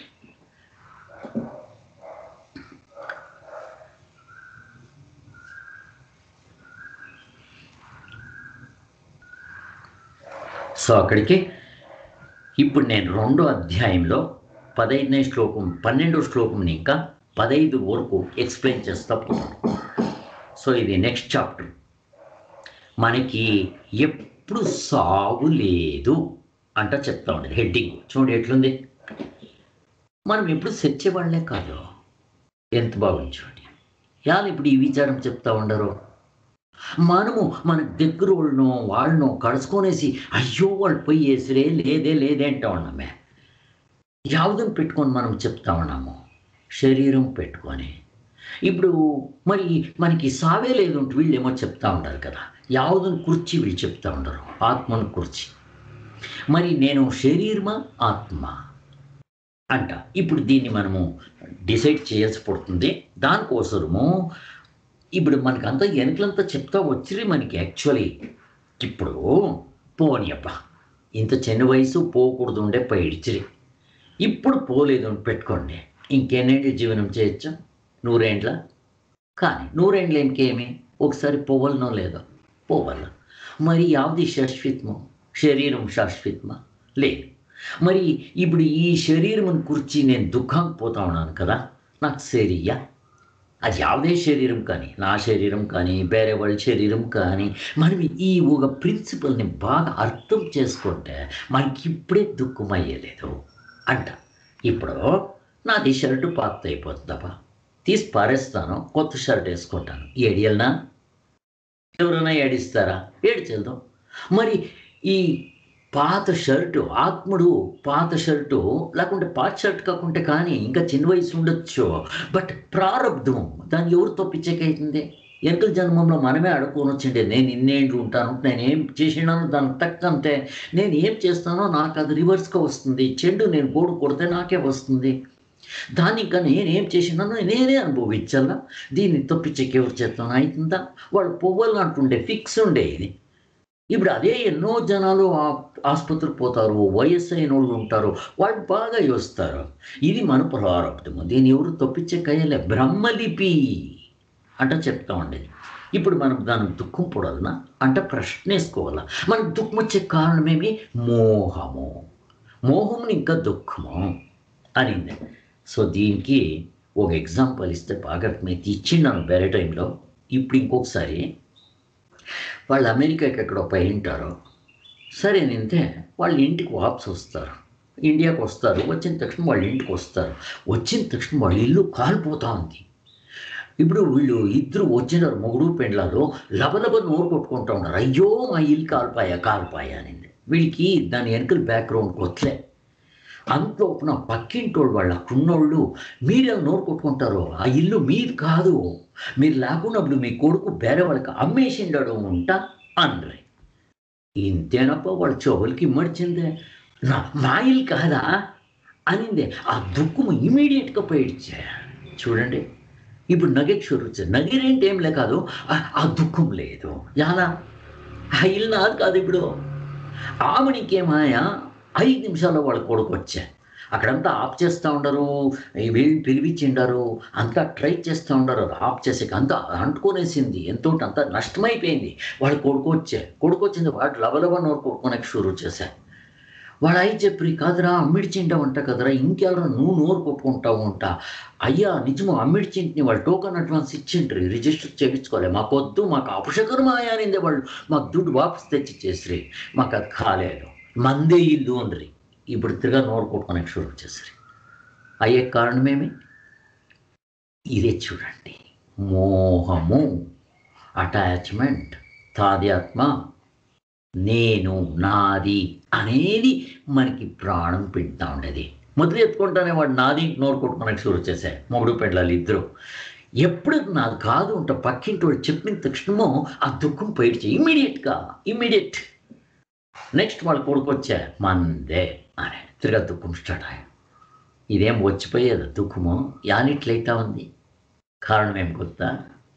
సో అక్కడికి ఇప్పుడు నేను రెండో అధ్యాయంలో పదహైదనే శ్లోకం పన్నెండో శ్లోకం ఇంకా పదహైదు వరకు ఎక్స్ప్లెయిన్ చేస్తా పోతాను సో ఇది నెక్స్ట్ చాప్టర్ మనకి ఎప్పుడు సాగు లేదు అంట చెప్తా ఉండేది హెడ్డింగ్ చూడండి ఎట్లుంది మనం ఎప్పుడు సెచ్చేవాళ్ళే కాదు ఎంత బాగుంది చూడండి యాలు ఇప్పుడు ఈ విచారం చెప్తా ఉండరు మనము మన దగ్గర వాళ్ళనో వాళ్ళనో కడుచుకొనేసి అయ్యో వాళ్ళు పోయి వేసిరే లేదే లేదే అంటా ఉన్నామే యావదని పెట్టుకొని మనం చెప్తా ఉన్నాము శరీరం పెట్టుకొని ఇప్పుడు మరి మనకి సావే లేదు అంటే వీళ్ళు ఏమో చెప్తా ఉంటారు కదా యావదని కుర్చీ వీళ్ళు చెప్తా ఉండరు ఆత్మను కుర్చీ మరి నేను శరీరమా ఆత్మ అంట ఇప్పుడు దీన్ని మనము డిసైడ్ చేయాల్సి పడుతుంది దానికోసము ఇప్పుడు మనకంతా వెనకలంతా చెప్తా వచ్చిరి మనకి యాక్చువల్లీ ఇప్పుడు పోని అబ్బా ఇంత చిన్న వయసు పోకూడదు ఉండే పైడిచిరి ఇప్పుడు పోలేదు అని పెట్టుకోండి ఇంకెన్నేంటి జీవనం చేయొచ్చు నూరేండ్ల కానీ నూరేండ్ల ఇంకేమి ఒకసారి పోవలనో లేదో పోవాల మరి యావది శాశ్వతము శరీరం శాశ్వతమా లేదు మరి ఇప్పుడు ఈ శరీరం కుర్చి నేను దుఃఖానికి పోతా ఉన్నాను కదా నాకు సరియా అది యావదే శరీరం కానీ నా శరీరం కానీ వేరే వాళ్ళ శరీరం కానీ మనం ఈ ఒక ప్రిన్సిపల్ని బాగా అర్థం చేసుకుంటే మనకి ఇప్పుడే దుఃఖం అయ్యలేదు అంట ఇప్పుడు నాది షర్టు పాత అయిపోతుందప్ప తీసి పారేస్తాను కొత్త షర్ట్ వేసుకుంటాను ఏడియల్నా ఎవరైనా ఏడిస్తారా ఏడిచేద్దాం మరి ఈ పాత షర్టు ఆత్ముడు పాత షర్టు లేకుంటే పాత షర్ట్ కాకుంటే కానీ ఇంకా చిన్న వయసు ఉండొచ్చు బట్ ప్రారంధం దాన్ని ఎవరు తప్పించేకైతుంది ఎంకల జన్మంలో మనమే అడుక్కొని వచ్చిండే నేను ఇన్నేంటి ఉంటాను నేనేం చేసినాను దాని తక్కంతే నేను ఏం చేస్తానో నాకు అది రివర్స్గా వస్తుంది చెండు నేను గోడు కొడితే నాకే వస్తుంది దాన్ని ఇంకా నేనేం చేసినానో నేనే అనుభవించాలా దీన్ని తప్పించేకి ఎవరు చేస్తాను అవుతుందా వాళ్ళు పువ్వులు అంటుండే ఫిక్స్ ఉండే ఇది ఇప్పుడు అదే ఎన్నో జనాలు ఆ- ఆసుపత్రికి పోతారు వయస్సు అయిన వాళ్ళు ఉంటారు వాళ్ళు బాగా వస్తారు ఇది మన ప్రారంభము దీన్ని ఎవరు తప్పించే కయ్యలే బ్రహ్మలిపి అంట చెప్తా ఉండేది ఇప్పుడు మనం దానికి దుఃఖం పడాలనా అంటే ప్రశ్న వేసుకోవాలా మనకు దుఃఖం వచ్చే కారణమేమి మోహము మోహం ఇంకా దుఃఖము అనింది సో దీనికి ఒక ఎగ్జాంపుల్ ఇస్తే బాగా అర్థమైతే ఇచ్చిండాను వేరే టైంలో ఇప్పుడు ఇంకొకసారి వాళ్ళు అమెరికాకి ఎక్కడో పోయి ఉంటారు సరే నింతే వాళ్ళ ఇంటికి వాపస్ వస్తారు ఇండియాకి వస్తారు వచ్చిన తక్షణ వాళ్ళ ఇంటికి వస్తారు వచ్చిన తక్షణ వాళ్ళ ఇల్లు కాలిపోతా ఉంది ఇప్పుడు వీళ్ళు ఇద్దరు వచ్చినారు మొగుడు పెండ్లాలు లబలబ నోరు కొట్టుకుంటా ఉన్నారు అయ్యో మా ఇల్లు కాలిపాయా కాలిపాయా అనింది వీళ్ళకి దాని వెనకల బ్యాక్గ్రౌండ్ కొత్తలే అంతలోపున పక్కింటోళ్ళు వాళ్ళు అక్కడున్నోళ్ళు మీరే నోరు కొట్టుకుంటారు ఆ ఇల్లు మీది కాదు మీరు లేకున్నప్పుడు మీ కొడుకు వేరే వాళ్ళకి అమ్మేసిండడు ఉంటా అందరే ఇంతేనప్ప వాళ్ళ చెవులకి మడిచిందే నా మా ఇల్లు కాదా అనిందే ఆ దుఃఖము ఇమీడియట్గా పోయిడ్చే చూడండి ఇప్పుడు నగేకి షురు వచ్చేది నగిరేంటి ఏం లే కాదు ఆ- ఆ దుఃఖం లేదు యాలా ఆ ఇల్లు నాది కాదు ఇప్పుడు ఆమెనికేమాయా ఐదు నిమిషాల్లో వాళ్ళ కొడుకు వచ్చా అక్కడంతా ఆఫ్ చేస్తూ ఉండరు వీళ్ళు పిలిపించిండారు అంతా ట్రై చేస్తూ ఉండరు ఆఫ్ చేసాక అంతా అంటుకొనేసింది ఎంతో అంతా నష్టమైపోయింది వాళ్ళ కొడుకు వచ్చే కొడుకు వచ్చింది వాడు లవలవ నోరు కొడుకునకి షురు చేశా వాడు అయి చెప్పి కాదురా అమ్మిడిచింటావంట కదరా ఇంకెవరా నువ్వు నోరు కొట్టుకుంటావు అంట అయ్యా నిజము అమ్మిడిచింటిని వాళ్ళు టోకన్ అడ్వాన్స్ ఇచ్చిండ్రి రిజిస్టర్ చేయించుకోలే మాకు వద్దు మాకు అపశకరం అనిందే వాళ్ళు మాకు దుడ్డు వాపస్ తెచ్చి చేసిరి మాకు అది కాలేదు మందే ఇల్లు అండ్రి ఇప్పుడు తిరగా నోరు కొట్టుకోనకి షురు చేసిరి అయ్యే కారణమేమి ఇదే చూడండి మోహము అటాచ్మెంట్ తాద్యాత్మ నేను నాది అనేది మనకి ప్రాణం పెడతా ఉండేది మొదలు ఎత్తుకుంటానే వాడు నాది నోరు కొట్టుకున్నట్టు షురు చేశాయి మొగుడు పెళ్ళాలి ఇద్దరు ఎప్పుడు నాది కాదు ఉంట పక్కింటి వాడు చెప్పిన తక్షణమో ఆ దుఃఖం పోయిడ్చే ఇమ్మీడియట్గా ఇమ్మీడియట్ నెక్స్ట్ వాళ్ళ కొడుకు వచ్చా మందే అని తిరగా దుఃఖం స్టార్ట్ అయ్యా ఇదేం వచ్చిపోయేది దుఃఖము యానిట్లయితా ఉంది కారణం ఏం కొత్త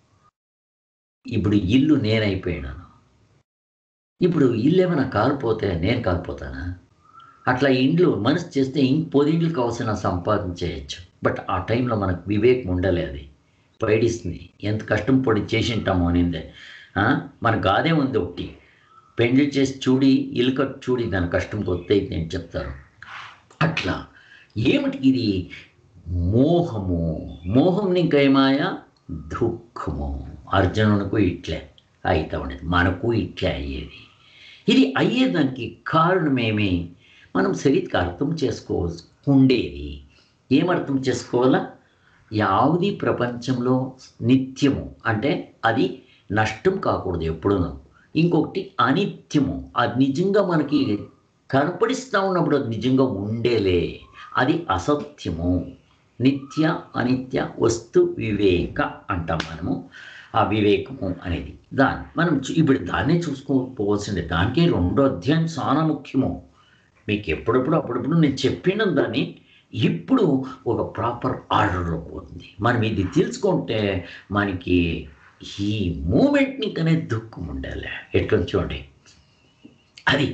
ఇప్పుడు ఇల్లు నేనైపోయినాను ఇప్పుడు ఇల్లు ఏమైనా కాలిపోతే నేను కాలిపోతానా అట్లా ఇండ్లు మనసు చేస్తే ఇంక పొదిండ్లు కావాల్సిన సంపాదన చేయొచ్చు బట్ ఆ టైంలో మనకు వివేకం ఉండలే అది పైడిస్తుంది ఎంత కష్టం పడి చేసింటామో అనిందే ఆ? మనకు అదే ఉంది ఒకటి పెండ్లి చేసి చూడి ఇల్లు కట్టు చూడి దాని కష్టం కొత్త నేను చెప్తారు అట్లా ఏమిటి ఇది మోహము మోహం ఇంకా ఏమాయా దుఃఖము అర్జునునికి ఇట్లే అవుతా ఉండేది మనకు ఇట్లే అయ్యేది ఇది అయ్యేదానికి కారణమేమి మనం సరిగ్గా అర్థం చేసుకో ఉండేది ఏమర్థం చేసుకోవాలా యావది ప్రపంచంలో నిత్యము అంటే అది నష్టం కాకూడదు ఎప్పుడూనూ ఇంకొకటి అనిత్యము అది నిజంగా మనకి కనపడిస్తూ ఉన్నప్పుడు అది నిజంగా ఉండేలే అది అసత్యము నిత్య అనిత్య వస్తు వివేక అంటాం మనము ఆ వివేకము అనేది దాన్ని మనం చూ- ఇప్పుడు దాన్నే చూసుకోపోవాల్సిందే దానికే రెండో అధ్యాయం చాలా ముఖ్యము మీకు ఎప్పుడప్పుడు అప్పుడప్పుడు నేను చెప్పిన దాన్ని ఇప్పుడు ఒక ప్రాపర్ ఆర్డర్లో పోతుంది మనం ఇది తెలుసుకుంటే మనకి ఈ మూమెంట్ని కనే దుఃఖం ఉండాలి ఎట్లా చూడండి అది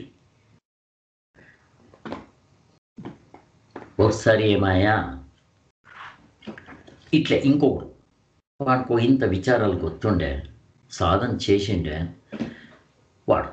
ఒకసారి ఏమాయా ఇట్లా ఇంకొకడు వాడికి ఇంత విచారాలు గుర్తుండే సాధన చేసిండే వాడు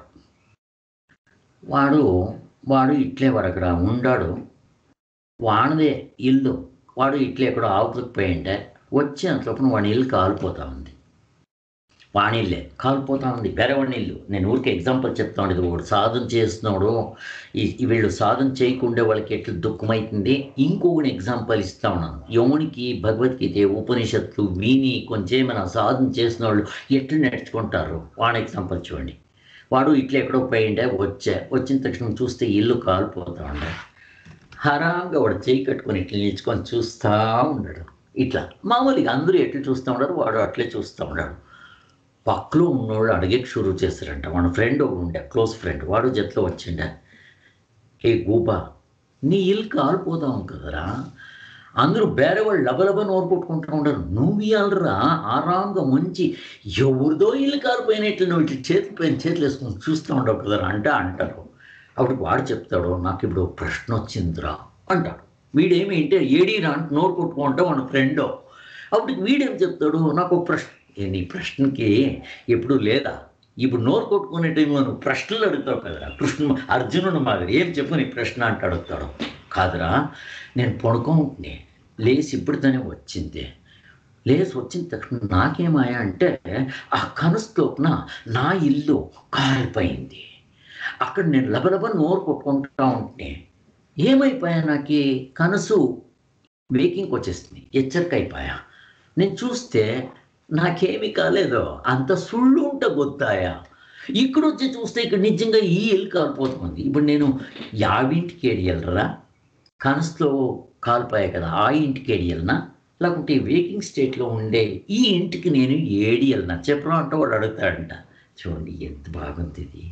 వాడు వాడు ఇట్లే వాడు అక్కడ ఉండాడు వాడిదే ఇల్లు వాడు ఇట్లే ఎక్కడో ఆవులకు పోయిండే వచ్చే అంతలోపు వాడి ఇల్లు కాలిపోతా ఉంది వాణిల్లే కాలిపోతా ఉంది బెరవాడి ఇల్లు నేను ఊరికి ఎగ్జాంపుల్ చెప్తా ఉండేది వాడు సాధన చేస్తున్నాడు ఈ ఈ వీళ్ళు సాధన చేయకుండా వాళ్ళకి ఎట్లా దుఃఖమవుతుంది ఇంకొకటి ఎగ్జాంపుల్ ఇస్తా ఉన్నాను యమునికి భగవద్గీత ఉపనిషత్తులు విని కొంచెం మన సాధన చేసిన వాళ్ళు ఎట్లా నేర్చుకుంటారు వాడి ఎగ్జాంపుల్ చూడండి వాడు ఇట్లా ఎక్కడో పోయిండే వచ్చా వచ్చిన తక్షణం చూస్తే ఇల్లు కాలిపోతా ఉండే హరాంగా వాడు చేయి కట్టుకొని ఇట్లా నిల్చుకొని చూస్తూ ఉన్నాడు ఇట్లా మామూలుగా అందరూ ఎట్లా చూస్తూ ఉన్నాడు వాడు అట్లే చూస్తూ ఉన్నాడు పక్కలో ఉన్నోళ్ళు అడిగే షురూ చేశారంట వాడు ఫ్రెండ్ ఒకడు ఉండే క్లోజ్ ఫ్రెండ్ వాడు జట్లో వచ్చిండే ఏ గూబా నీ ఇల్లు కాలిపోదాం కదరా అందరూ వేరే వాళ్ళు లబలబ నోరు కొట్టుకుంటూ ఉండరు నువ్వు ఇవ్వాలరా ఆరాంగా మంచి ఎవరిదో ఇల్లు కాలిపోయినట్లు నువ్వు ఇట్లా చేతులు పైన చేతులు వేసుకొని చూస్తూ ఉండవు కదరా అంటే అంటారు అప్పుడు వాడు చెప్తాడు నాకు ఇప్పుడు ఒక ప్రశ్న వచ్చిందిరా అంటాడు వీడేమి అంటే ఏడీ రా అంటే నోరు కొట్టుకుంటే వాడు ఫ్రెండో అప్పుడు వీడేం చెప్తాడు నాకు ఒక ప్రశ్న ఏ నీ ప్రశ్నకి ఎప్పుడు లేదా ఇప్పుడు నోరు కొట్టుకునే టైంలో నువ్వు ప్రశ్నలు అడుగుతావు కదరా కృష్ణ అర్జునుడు మాదిరి ఏం చెప్పు నీ ప్రశ్న అంటే అడుగుతాడు కాదురా నేను పడుకోంటే లేచి ఇప్పుడుతోనే వచ్చింది లేచి వచ్చిన తక్షణ నాకేమాయా అంటే ఆ కనుస్తోపున నా ఇల్లు కాలిపోయింది అక్కడ నేను లబలబ నోరు కొట్టుకుంటా ఉంటే ఏమైపోయా నాకు ఈ కనసు వేకింగ్కి వచ్చేస్తుంది హెచ్చరిక అయిపోయా నేను చూస్తే నాకేమి కాలేదో అంత సుళ్ళు ఉంట గొత్తాయా ఇక్కడ వచ్చి చూస్తే ఇక్కడ నిజంగా ఈ ఇల్లు కాలిపోతుంది ఇప్పుడు నేను యావింటికి ఏడియలరా కనసులో కాలిపోయా కదా ఆ ఇంటికి ఏడియలనా లేకుంటే వేకింగ్ స్టేట్లో ఉండే ఈ ఇంటికి నేను ఏడియలనా చెప్పరా అంటే వాడు అడుగుతాడంట చూడండి ఎంత బాగుంది ఇది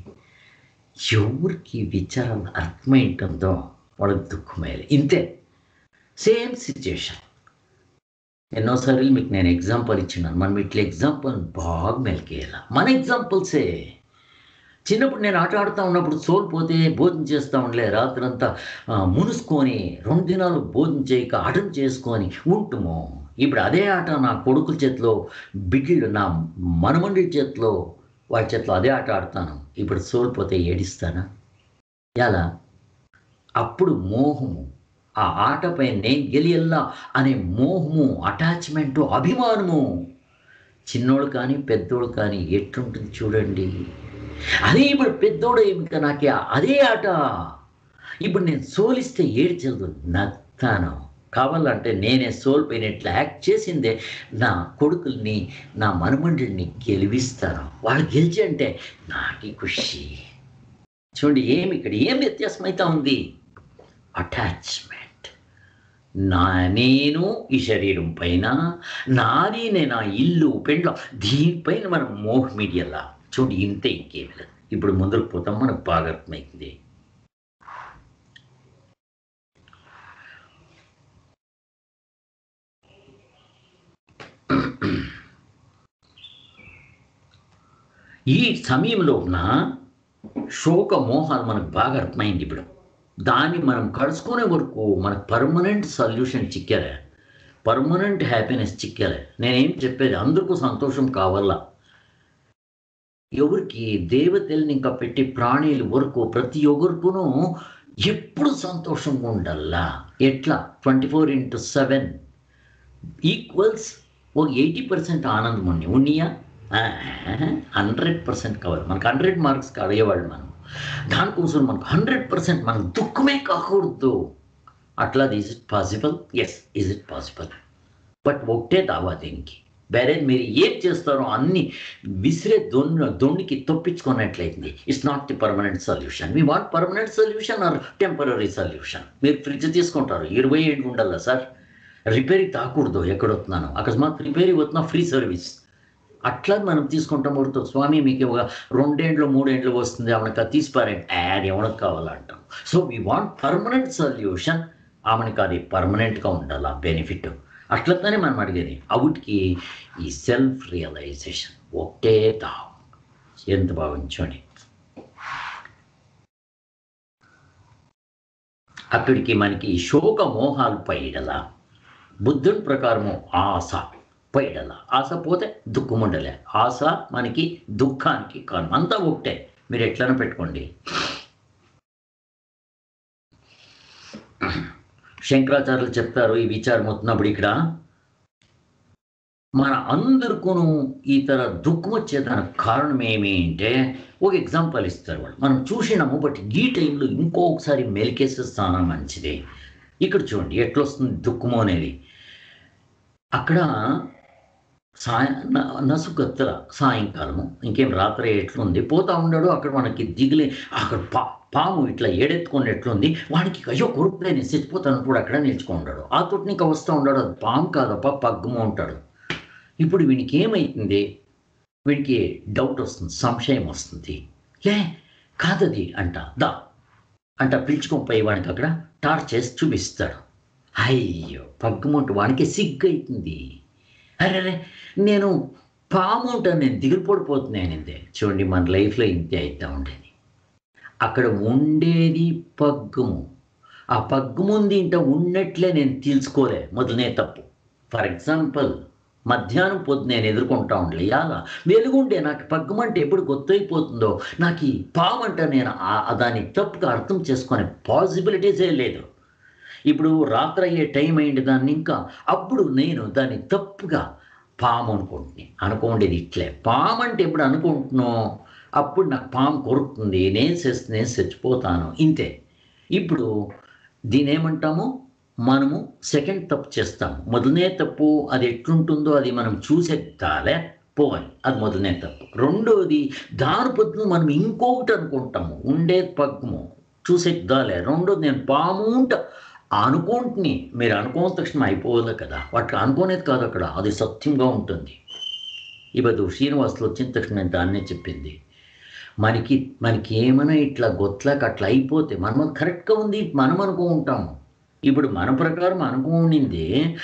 ఎవరికి విచారం అర్థమైంటుందో వాళ్ళకి దుఃఖమేయాలి ఇంతే సేమ్ సిచ్యుయేషన్ ఎన్నోసార్లు మీకు నేను ఎగ్జాంపుల్ ఇచ్చినాను మనం ఇట్లా ఎగ్జాంపుల్ బాగా మెలికేయాల మన ఎగ్జాంపుల్సే చిన్నప్పుడు నేను ఆట ఆడుతూ ఉన్నప్పుడు సోల్పోతే భోజనం చేస్తూ ఉండలే రాత్రంతా ఆ, మునుసుకొని రెండు దినాలు భోజనం చేయక ఆటం చేసుకొని ఉంటుము ఇప్పుడు అదే ఆట నా కొడుకుల చేతిలో బిడ్డలు నా మనమండి చేతిలో వాడి చేతిలో అదే ఆట ఆడతాను ఇప్పుడు సోల్పోతే ఏడిస్తానా ఎలా అప్పుడు మోహము ఆ ఆటపై నేను గెలియల్లా అనే మోహము అటాచ్మెంటు అభిమానము చిన్నోడు కానీ పెద్దోడు కానీ ఎట్లుంటుంది చూడండి అదే ఇప్పుడు పెద్దోడు ఇంకా నాకు అదే ఆట ఇప్పుడు నేను సోలిస్తే ఏడ్చదు నత్తాను కావాలంటే నేనే సోల్పోయినట్లు యాక్ట్ చేసిందే నా కొడుకుల్ని నా మనుమండిని గెలిపిస్తాను వాళ్ళు గెలిచి అంటే నాకి ఖుషి చూడండి ఏమి ఇక్కడ ఏం వ్యత్యాసం అయితే ఉంది అటాచ్మెంట్ నా నేను ఈ శరీరం పైన నాది నేను ఆ ఇల్లు పెండ్ల దీనిపైన మనం మోహ మీడియాలా చూడు ఇంతే ఇంకేమి లేదు ఇప్పుడు ముందుకు పోతాం మనకు బాగా అర్థమైంది ఈ సమయంలో ఉన్న శోక మోహాలు మనకు బాగా అర్థమైంది ఇప్పుడు దాన్ని మనం కలుసుకునే వరకు మనకు పర్మనెంట్ సొల్యూషన్ చిక్కాలే పర్మనెంట్ హ్యాపీనెస్ చిక్కాలే నేనేం చెప్పేది అందరికీ సంతోషం కావాలా ఎవరికి దేవతల్ని ఇంకా పెట్టి ప్రాణుల వరకు ప్రతి ఒక్కరికును ఎప్పుడు సంతోషంగా ఉండాలా ఎట్లా twenty four into seven equals ఒక ఎయిటీ పర్సెంట్ ఆనందం ఉంది ఉన్నియా హండ్రెడ్ పర్సెంట్ కవర్ మనకు హండ్రెడ్ మార్క్స్ అడిగేవాళ్ళు మనం దానికోసం మనకు హండ్రెడ్ పర్సెంట్ మనకు దుఃఖమే కాకూడదు అట్లా is it possible yes is it possible but ఒకటే దావా దీనికి వేరే మీరు ఏం చేస్తారో అన్ని విసిరే దొండ దొండికి తప్పించుకున్నట్లయితుంది it's not the permanent solution మీ what permanent solution or temporary solution మీరు ఫ్రిడ్జ్ తీసుకుంటారు ఇరవై ఏడు ఉండాలా సార్ రిపేర్కి తాకూడదు ఎక్కడొస్తున్నాను అకస్మాత్ రిపేర్కి వస్తున్నా ఫ్రీ సర్వీస్ అట్లా మనం తీసుకుంటాం పడుతూ స్వామి మీకు ఒక రెండేండ్లు మూడేండ్లు వస్తుంది ఆమెకు అది తీసిపారండి యాడ్ ఎవరికి కావాలంటాం so we want permanent solution ఆమెకి అది పర్మనెంట్గా ఉండాలి ఆ బెనిఫిట్ అట్లతోనే మనం అడిగేది అవుట్కి ఈ సెల్ఫ్ రియలైజేషన్ ఒకటే తా ఎంత భావించండి అక్కడికి మనకి శోక మోహాలు పైడల బుద్ధుని ప్రకారము ఆశ పైడల ఆశ పోతే దుఃఖం ఉండలే ఆశ మనకి దుఃఖానికి కారణం అంతా ఒకటే మీరు ఎట్లనో పెట్టుకోండి శంకరాచార్యులు చెప్తారు ఈ విచారం అవుతున్నప్పుడు ఇక్కడ మన అందరికూను ఈ తర దుఃఖం వచ్చేదానికి కారణం ఏమి అంటే ఒక ఎగ్జాంపుల్ ఇస్తారు వాళ్ళు మనం చూసినాము బట్ ఈ టైంలో ఇంకొకసారి మెలికేసేస్తానా మంచిది ఇక్కడ చూడండి ఎట్లా వస్తుంది దుఃఖము అనేది అక్కడ సాయ న- నసుగత్తర సాయంకాలము ఇంకేం రాత్రి ఎట్లుంది పోతా ఉన్నాడు అక్కడ మనకి దిగులే అక్కడ పా పాము ఇట్లా ఏడెత్తుకొని ఎట్లుంది వాడికి అయ్యో కొడుకు నేను చచ్చిపోతాను కూడా అక్కడ నిల్చుకుంటాడు ఆ తోటి ఇంకా వస్తూ ఉంటాడు అది పాము కాదప్ప పగ్గము ఉంటాడు ఇప్పుడు వీనికి ఏమైతుంది వీడికి డౌట్ వస్తుంది సంశయం వస్తుంది లే కాదది అంట దా అంట పిలుచుకొని పోయి వాడికి అక్కడ టార్చ్ చేసి చూపిస్తాడు అయ్యో పగ్గమంటు వానికి సిగ్గు అవుతుంది అరే నేను పాము ఉంటాను నేను దిగులు పడిపోతున్నాను ఇంతే చూడండి మన లైఫ్లో ఇంతే అవుతా ఉండేది అక్కడ ఉండేది పగ్గుము ఆ పగ్గుముంది ఇంట ఉన్నట్లే నేను తీల్చుకోలే మొదలనే తప్పు ఫర్ ఎగ్జాంపుల్ మధ్యాహ్నం పొద్దు నేను ఎదుర్కొంటా ఉండలే యాలా వెలుగుండే నాకు పగ్గమంటే ఎప్పుడు గుర్తయిపోతుందో నాకు ఈ పాము అంటే నేను ఆ- ఆ దాన్ని తప్పుగా అర్థం చేసుకునే పాసిబిలిటీసే లేదు ఇప్పుడు రాత్రి అయ్యే టైం అయింది దాన్ని ఇంకా అప్పుడు నేను దాన్ని తప్పుగా పాము అనుకుంటున్నాను అనుకోండేది ఇట్లే పాము అంటే ఎప్పుడు అనుకుంటున్నాను అప్పుడు నాకు పాము కొరుకుతుంది నేను చేస్తే నేను చచ్చిపోతాను ఇంతే ఇప్పుడు దీని ఏమంటాము మనము సెకండ్ తప్పు చేస్తాము మొదలనే తప్పు అది ఎట్లుంటుందో అది మనం చూసేద్దాలే పోవాలి అది మొదలనే తప్పు రెండోది దాని పొద్దున మనం ఇంకొకటి అనుకుంటాము ఉండేది పగ్గము చూసేద్దాలే రెండోది నేను పాము ఉంట అనుకుంటుని మీరు అనుకోని తక్షణం అయిపోవాలి కదా వాటి అనుకోనేది కాదు అక్కడ అది సత్యంగా ఉంటుంది ఇప్పుడు శ్రీనివాసులు వచ్చిన తక్షణం నేను దాన్నే చెప్పింది మనకి మనకి ఏమైనా ఇట్లా గొత్లాక అట్లా అయిపోతే మనం కరెక్ట్గా ఉంది మనం అనుకో ఉంటాము ఇప్పుడు మన ప్రకారం అనుకోనింది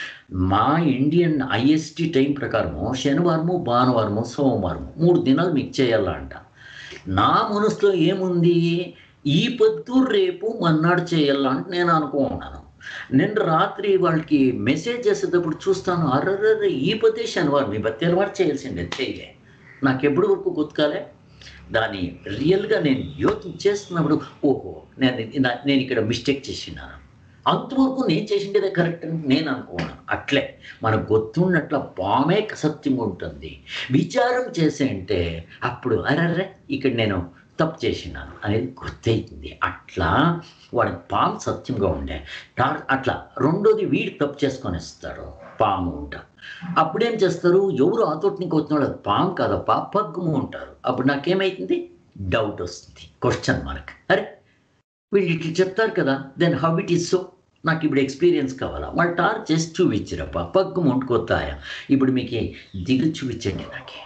మా ఇండియన్ ఐఎస్టి టైం ప్రకారము శనివారము భానువారము సోమవారము మూడు దినాలు మీకు చేయాలంట నా మనసులో ఏముంది ఈ పొద్దు రేపు మన్నాడు చేయాలా అంటే నేను అనుకున్నాను నేను రాత్రి వాళ్ళకి మెసేజ్ చేసేటప్పుడు చూస్తాను అర్రర్ర ఈ పొద్దే శనివారం ఈ బతి వారు చేయాల్సిందే చేయలే నాకు ఎప్పుడు వరకు గుర్తుకాలే దాన్ని రియల్గా నేను యోచన చేస్తున్నప్పుడు ఓహో నేను నా- నేను ఇక్కడ మిస్టేక్ చేసినాను అంతవరకు నేను చేసిండేదే కరెక్ట్ అని నేను అనుకున్నాను అట్లే మనకు గుర్తున్నట్ల పామే సత్యం ఉంటుంది విచారం చేసే అంటే అప్పుడు అరర్రే ఇక్కడ నేను తప్పు చేసినాను అనేది గుర్తవుతుంది అట్లా వాడి పాము సత్యంగా ఉండే టార్ అట్లా రెండోది వీడు తప్పు చేసుకొని ఇస్తాడు పాము ఉంటా అప్పుడేం చేస్తారు ఎవరు ఆతోటినికి వచ్చినాడు అది పాము కాదప్ప పగ్గుము ఉంటారు అప్పుడు నాకేమైతుంది డౌట్ వస్తుంది క్వశ్చన్ మార్క్ అరే వీళ్ళు ఇట్లా చెప్తారు కదా then how it is so నాకు ఇప్పుడు ఎక్స్పీరియన్స్ కావాలా వాళ్ళు టార్ చేసి చూపించరప్ప పగ్గు ముంటుకొత్తాయా ఇప్పుడు మీకు దిగు చూపించండి నాకే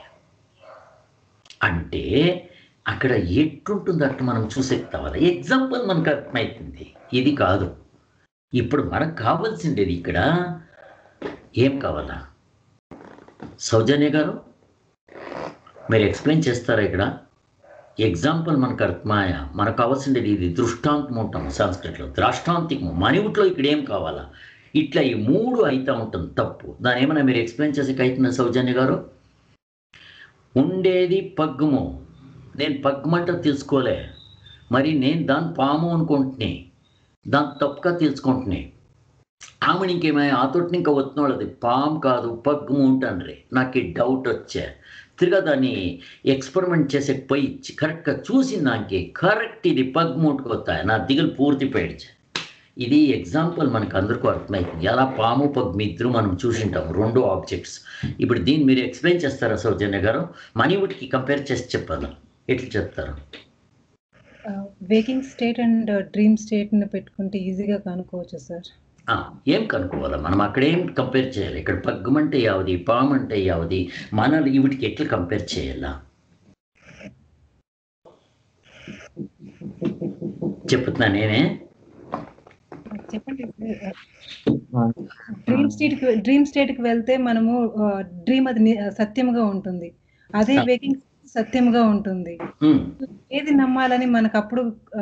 అంటే అక్కడ ఎట్లుంటుందో అట్లా మనం చూసేస్తావాలి ఎగ్జాంపుల్ మనకు అర్థమవుతుంది ఇది కాదు ఇప్పుడు మనకు కావాల్సిండేది ఇక్కడ ఏం కావాలా సౌజన్య గారు మీరు ఎక్స్ప్లెయిన్ చేస్తారా ఇక్కడ ఎగ్జాంపుల్ మనకు అర్థమాయ మనకు కావాల్సిండేది ఇది దృష్టాంతం ఉంటాము సంస్కృతిలో ద్రాష్టాంతికము మనివుట్లో ఇక్కడ ఏం కావాలా ఇట్లా ఈ మూడు అయితా ఉంటుంది తప్పు దాని ఏమైనా మీరు ఎక్స్ప్లెయిన్ చేసి అవుతున్న సౌజన్య గారు ఉండేది పగ్గుము నేను పగ్గుమంట తెలుసుకోలే మరి నేను దాని పాము అనుకుంటుని దాన్ని తప్పుగా తెలుసుకుంటుని ఆమె ఇంకేమై ఆతోటి ఇంకా వస్తున్నాడు పాము కాదు పగ్గుము ఉంటాను నాకు ఈ డౌట్ వచ్చే తిరిగా దాన్ని ఎక్స్పెరిమెంట్ చేసే పోయి కరెక్ట్గా చూసిన దానికి కరెక్ట్ ఇది పగ్గుముట్టుకు వస్తాయి నా దిగులు పూర్తి పోయిడ్చే ఇది ఎగ్జాంపుల్ మనకు అందరికీ అర్థమైంది ఎలా పాము పగ్గు ఇద్దరు మనం చూసింటాం రెండు ఆబ్జెక్ట్స్ ఇప్పుడు దీన్ని మీరు ఎక్స్ప్లెయిన్ చేస్తారా సౌజన్య గారు మనీవుడికి కంపేర్ చేసి చెప్పాలా ఎట్లా చెప్తారు వేకింగ్ స్టేట్ అండ్ డ్రీమ్ స్టేట్ని పెట్టుకుంటే ఈజీగా కనుక్కోవచ్చు సార్ ఆ, ఏం కనుక్కోవాలా మనం అక్కడ ఏం కంపేర్ చేయాలి ఇక్కడ పగ్గమంటే యావది పాము అంటే యావది మన వీటికి ఎట్లా కంపేర్ చేయాలా చెప్తున్నా నేనే చెప్పండి డ్రీమ్ స్టేట్ డ్రీమ్ స్టేట్ కి వెళ్తే మనము డ్రీమ్ అది ని- సత్యముగా ఉంటుంది అదే ఆ. వేకింగ్ సత్యముగా ఉంటుంది ఉమ్, ఏది నమ్మాలని మనకు అప్పుడు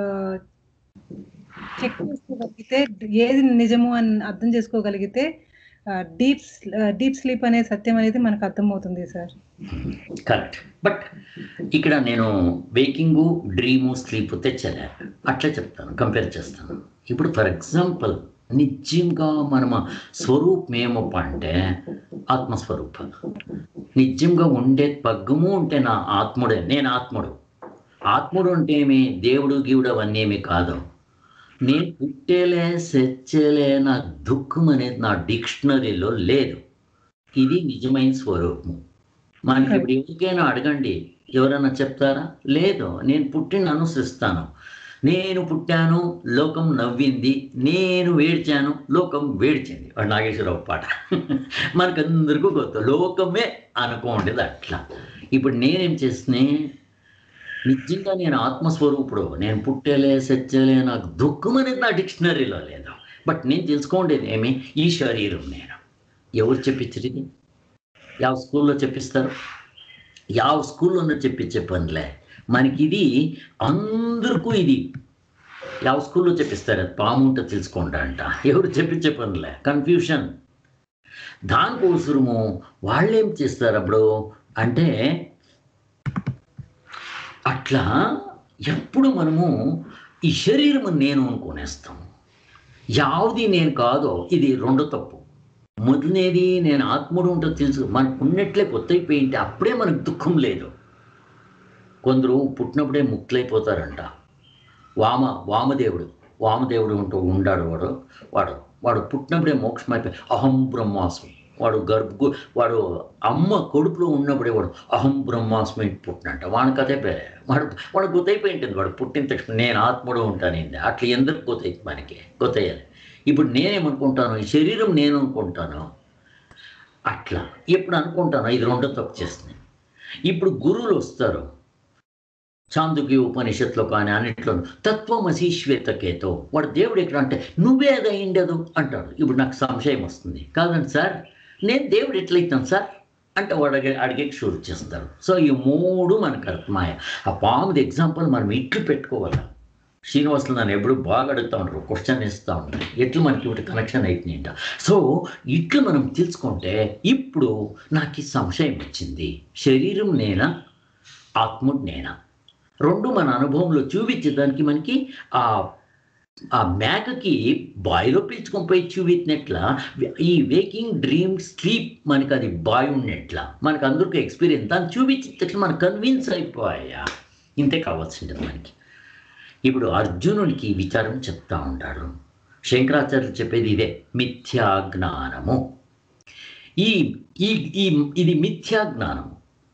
చెక్ చేసుకోగలిగితే ఏది నిజము అని అర్థం చేసుకోగలిగితే డీప్ డీప్ స్లీప్ అనే సత్యం అనేది మనకు అర్థమవుతుంది సార్ కరెక్ట్ బట్ ఇక్కడ నేను వేకింగు డ్రీము స్లీప్ తెచ్చలే అట్లా చెప్తాను కంపేర్ చేస్తాను ఇప్పుడు ఫర్ ఎగ్జాంపుల్ నిజంగా మనం స్వరూపం ఏమప్ప అంటే ఆత్మస్వరూపం నిజంగా ఉండే పగ్గము ఉంటే నా ఆత్ముడే నేను ఆత్ముడు ఆత్ముడు అంటే ఏమి దేవుడు గీవుడు అవన్నీ ఏమి కాదు నేను పుట్టేలే సెచ్చేలే నా దుఃఖం అనేది నా డిక్షనరీలో లేదు ఇది నిజమైన స్వరూపం మనకి ఇప్పుడు ఎవరికైనా అడగండి ఎవరైనా చెప్తారా లేదు నేను పుట్టిన అనుసరిస్తాను నేను పుట్టాను లోకం నవ్వింది నేను వేడ్చాను లోకం వేడ్చింది వాడు నాగేశ్వరరావు పాట మనకందరికీ కొత్త లోకమే అనుకోండిది అట్లా ఇప్పుడు నేనేం చేస్తున్నా నిజంగా నేను ఆత్మస్వరూపుడు నేను పుట్టేలే సచ్చేలే నాకు దుఃఖం అనేది నా డిక్షనరీలో లేదు బట్ నేను తెలుసుకోండేది ఏమి ఈ శరీరం నేను ఎవరు చెప్పించారు ఇది ಯಾವ స్కూల్లో చెప్పిస్తారు ಯಾವ స్కూల్లోనూ చెప్పించే పనిలే మనకి ఇది అందరికీ ఇది ಯಾವ స్కూల్లో చెప్పిస్తారు అది పాము ఉంటే తెలుసుకోండి అంట ఎవరు చెప్పించే పనిలే కన్ఫ్యూషన్ దానికోసము వాళ్ళేం చేస్తారు అప్పుడు అంటే అట్లా ఎప్పుడు మనము ఈ శరీరం నేను అనుకునేస్తాం యావది నేను కాదో ఇది రెండో తప్పు మొదలనేది నేను ఆత్ముడు ఉంటో తెలుసు మనకు ఉన్నట్లే పొత్తైపోయింటే అప్పుడే మనకు దుఃఖం లేదు కొందరు పుట్టినప్పుడే ముక్తులైపోతారంట వామ వామదేవుడు వామదేవుడు ఉంటూ ఉండాడు వాడు వాడు వాడు పుట్టినప్పుడే మోక్షం అయిపోయి అహం బ్రహ్మాస్మి వాడు గర్భ వాడు అమ్మ కొడుపులో ఉన్నప్పుడే వాడు అహం బ్రహ్మాస్మి పుట్టినంట వాడి కథే పే వాడు వాడు గుతైపోయి ఉంటుంది వాడు పుట్టిన తక్షణ నేను ఆత్ముడు ఉంటానండి అట్లా ఎందుకు గుతైంది మనకి గుతయ్యాలి ఇప్పుడు నేనేమనుకుంటాను ఈ శరీరం నేను అనుకుంటాను అట్లా ఎప్పుడు అనుకుంటాను ఇది రెండో తప్పు చేస్తున్నాయి ఇప్పుడు గురువులు వస్తారు చాందుకి ఉపనిషత్తులో కానీ అన్నింటిలో తత్వమసి శ్వేతకేతో వాడు దేవుడు ఎక్కడ అంటే నువ్వే అది అయిండదు అంటాడు ఇప్పుడు నాకు సంశయం వస్తుంది కాదండి సార్ నేను దేవుడు ఎట్లయితాను సార్ అంటే వాడు అడిగే అడిగే షూర్ చేస్తారు సో ఈ మూడు మనకు అర్థమాయ ఆ పాముది ఎగ్జాంపుల్ మనం ఇట్లు పెట్టుకోవాలి శ్రీనివాసులు నన్ను ఎప్పుడు బాగా అడుగుతూ ఉంటారు క్వశ్చన్ ఇస్తూ ఉంటారు ఎట్లు మనకి ఇప్పుడు కనెక్షన్ అవుతుందంట సో ఇట్లు మనం తెలుసుకుంటే ఇప్పుడు నాకు ఈ సంశయం వచ్చింది శరీరం నేనా ఆత్ముడు నేనా రెండు మన అనుభవంలో చూపించేదానికి మనకి ఆ ఆ మేకకి బాయిలో పిలుచుకొని పోయి చూపించినట్ల ఈ వేకింగ్ డ్రీమ్ స్లీప్ మనకి అది బాయ్ ఉన్నట్ల మనకు అందరికీ ఎక్స్పీరియన్స్ దాన్ని చూపించేటట్లు మనకు కన్విన్స్ అయిపోయా ఇంతే కావాల్సింది మనకి ఇప్పుడు అర్జునుడికి ఈ విచారం చెప్తా ఉంటాడు శంకరాచార్యులు చెప్పేది ఇదే మిథ్యా జ్ఞానము ఈ ఈ ఈ ఇది మిథ్యా జ్ఞానము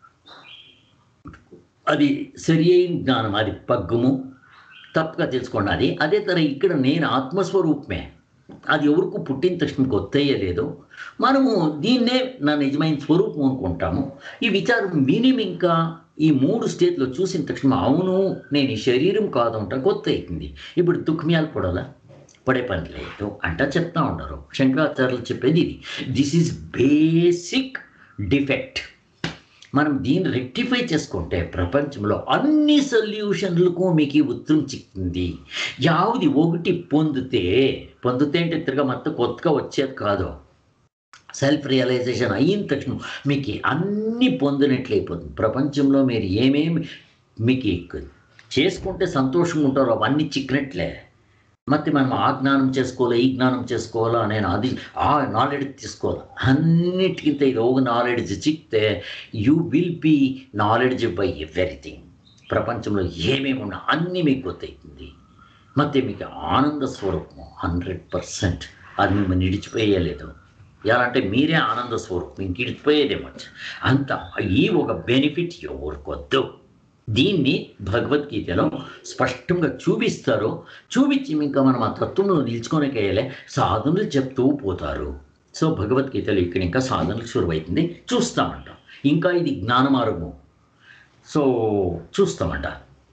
అది సరి అయిన జ్ఞానం అది పగ్గుము తప్పుగా తెలుసుకోండి అది అదే తర ఇక్కడ నేను ఆత్మస్వరూపమే అది ఎవరికి పుట్టిన తక్షణ కొత్తయ్యలేదు మనము దీన్నే నా నిజమైన స్వరూపం అనుకుంటాము ఈ విచారం మినిమం ఇంకా ఈ మూడు స్టేజ్లో చూసిన తక్షణ అవును నేను ఈ శరీరం కాదు అంట కొత్త అవుతుంది ఇప్పుడు దుఃఖమ్యాలు పడాలా పడే పని లేదు అంట చెప్తా ఉండరు శంకరాచార్యులు చెప్పేది ఇది దిస్ ఈజ్ బేసిక్ డిఫెక్ట్ మనం దీన్ని రెక్టిఫై చేసుకుంటే ప్రపంచంలో అన్ని సొల్యూషన్లకు మీకు ఈ ఉత్తరం చిక్కింది యావది ఒకటి పొందితే పొందితే అంటే తిరగ మొత్తం కొత్తగా వచ్చేది కాదు సెల్ఫ్ రియలైజేషన్ అయిన తక్షణం మీకు అన్ని పొందినట్లయిపోతుంది ప్రపంచంలో మీరు ఏమేమి మీకు చేసుకుంటే సంతోషంగా ఉంటారో అవన్నీ చిక్కినట్లే ಮತ್ತೆ మనం ఆ జ్ఞానం చేసుకోవాలా ఈ జ్ఞానం చేసుకోవాలా నేను అది ఆ నాలెడ్జ్ తీసుకోవాలా అన్నిటికింత ఇది ఒక నాలెడ్జ్ చిక్తే you will be knowledge by everything ప్రపంచంలో ఏమేమి ఉన్నా అన్నీ మీకు గుర్తవుతుంది ಮತ್ತೆ మీకు ఆనంద స్వరూపం హండ్రెడ్ పర్సెంట్ అది మిమ్మల్ని నిడిచిపోయలేదు ఎలా అంటే మీరే ఆనంద స్వరూపం ఇంక ఇడిచిపోయేదేమో అంత ఈ ఒక బెనిఫిట్ ఎవరికొద్దు దీన్ని భగవద్గీతలో స్పష్టంగా చూపిస్తారు చూపించి ఇంకా మనం ఆ తత్వంలో నిల్చుకోనికేయలే సాధనలు చెప్తూ పోతారు సో భగవద్గీతలో ఇక్కడ ఇంకా సాధనలు శురువైతుంది చూస్తామంట ఇంకా ఇది జ్ఞాన మార్గము సో చూస్తామంట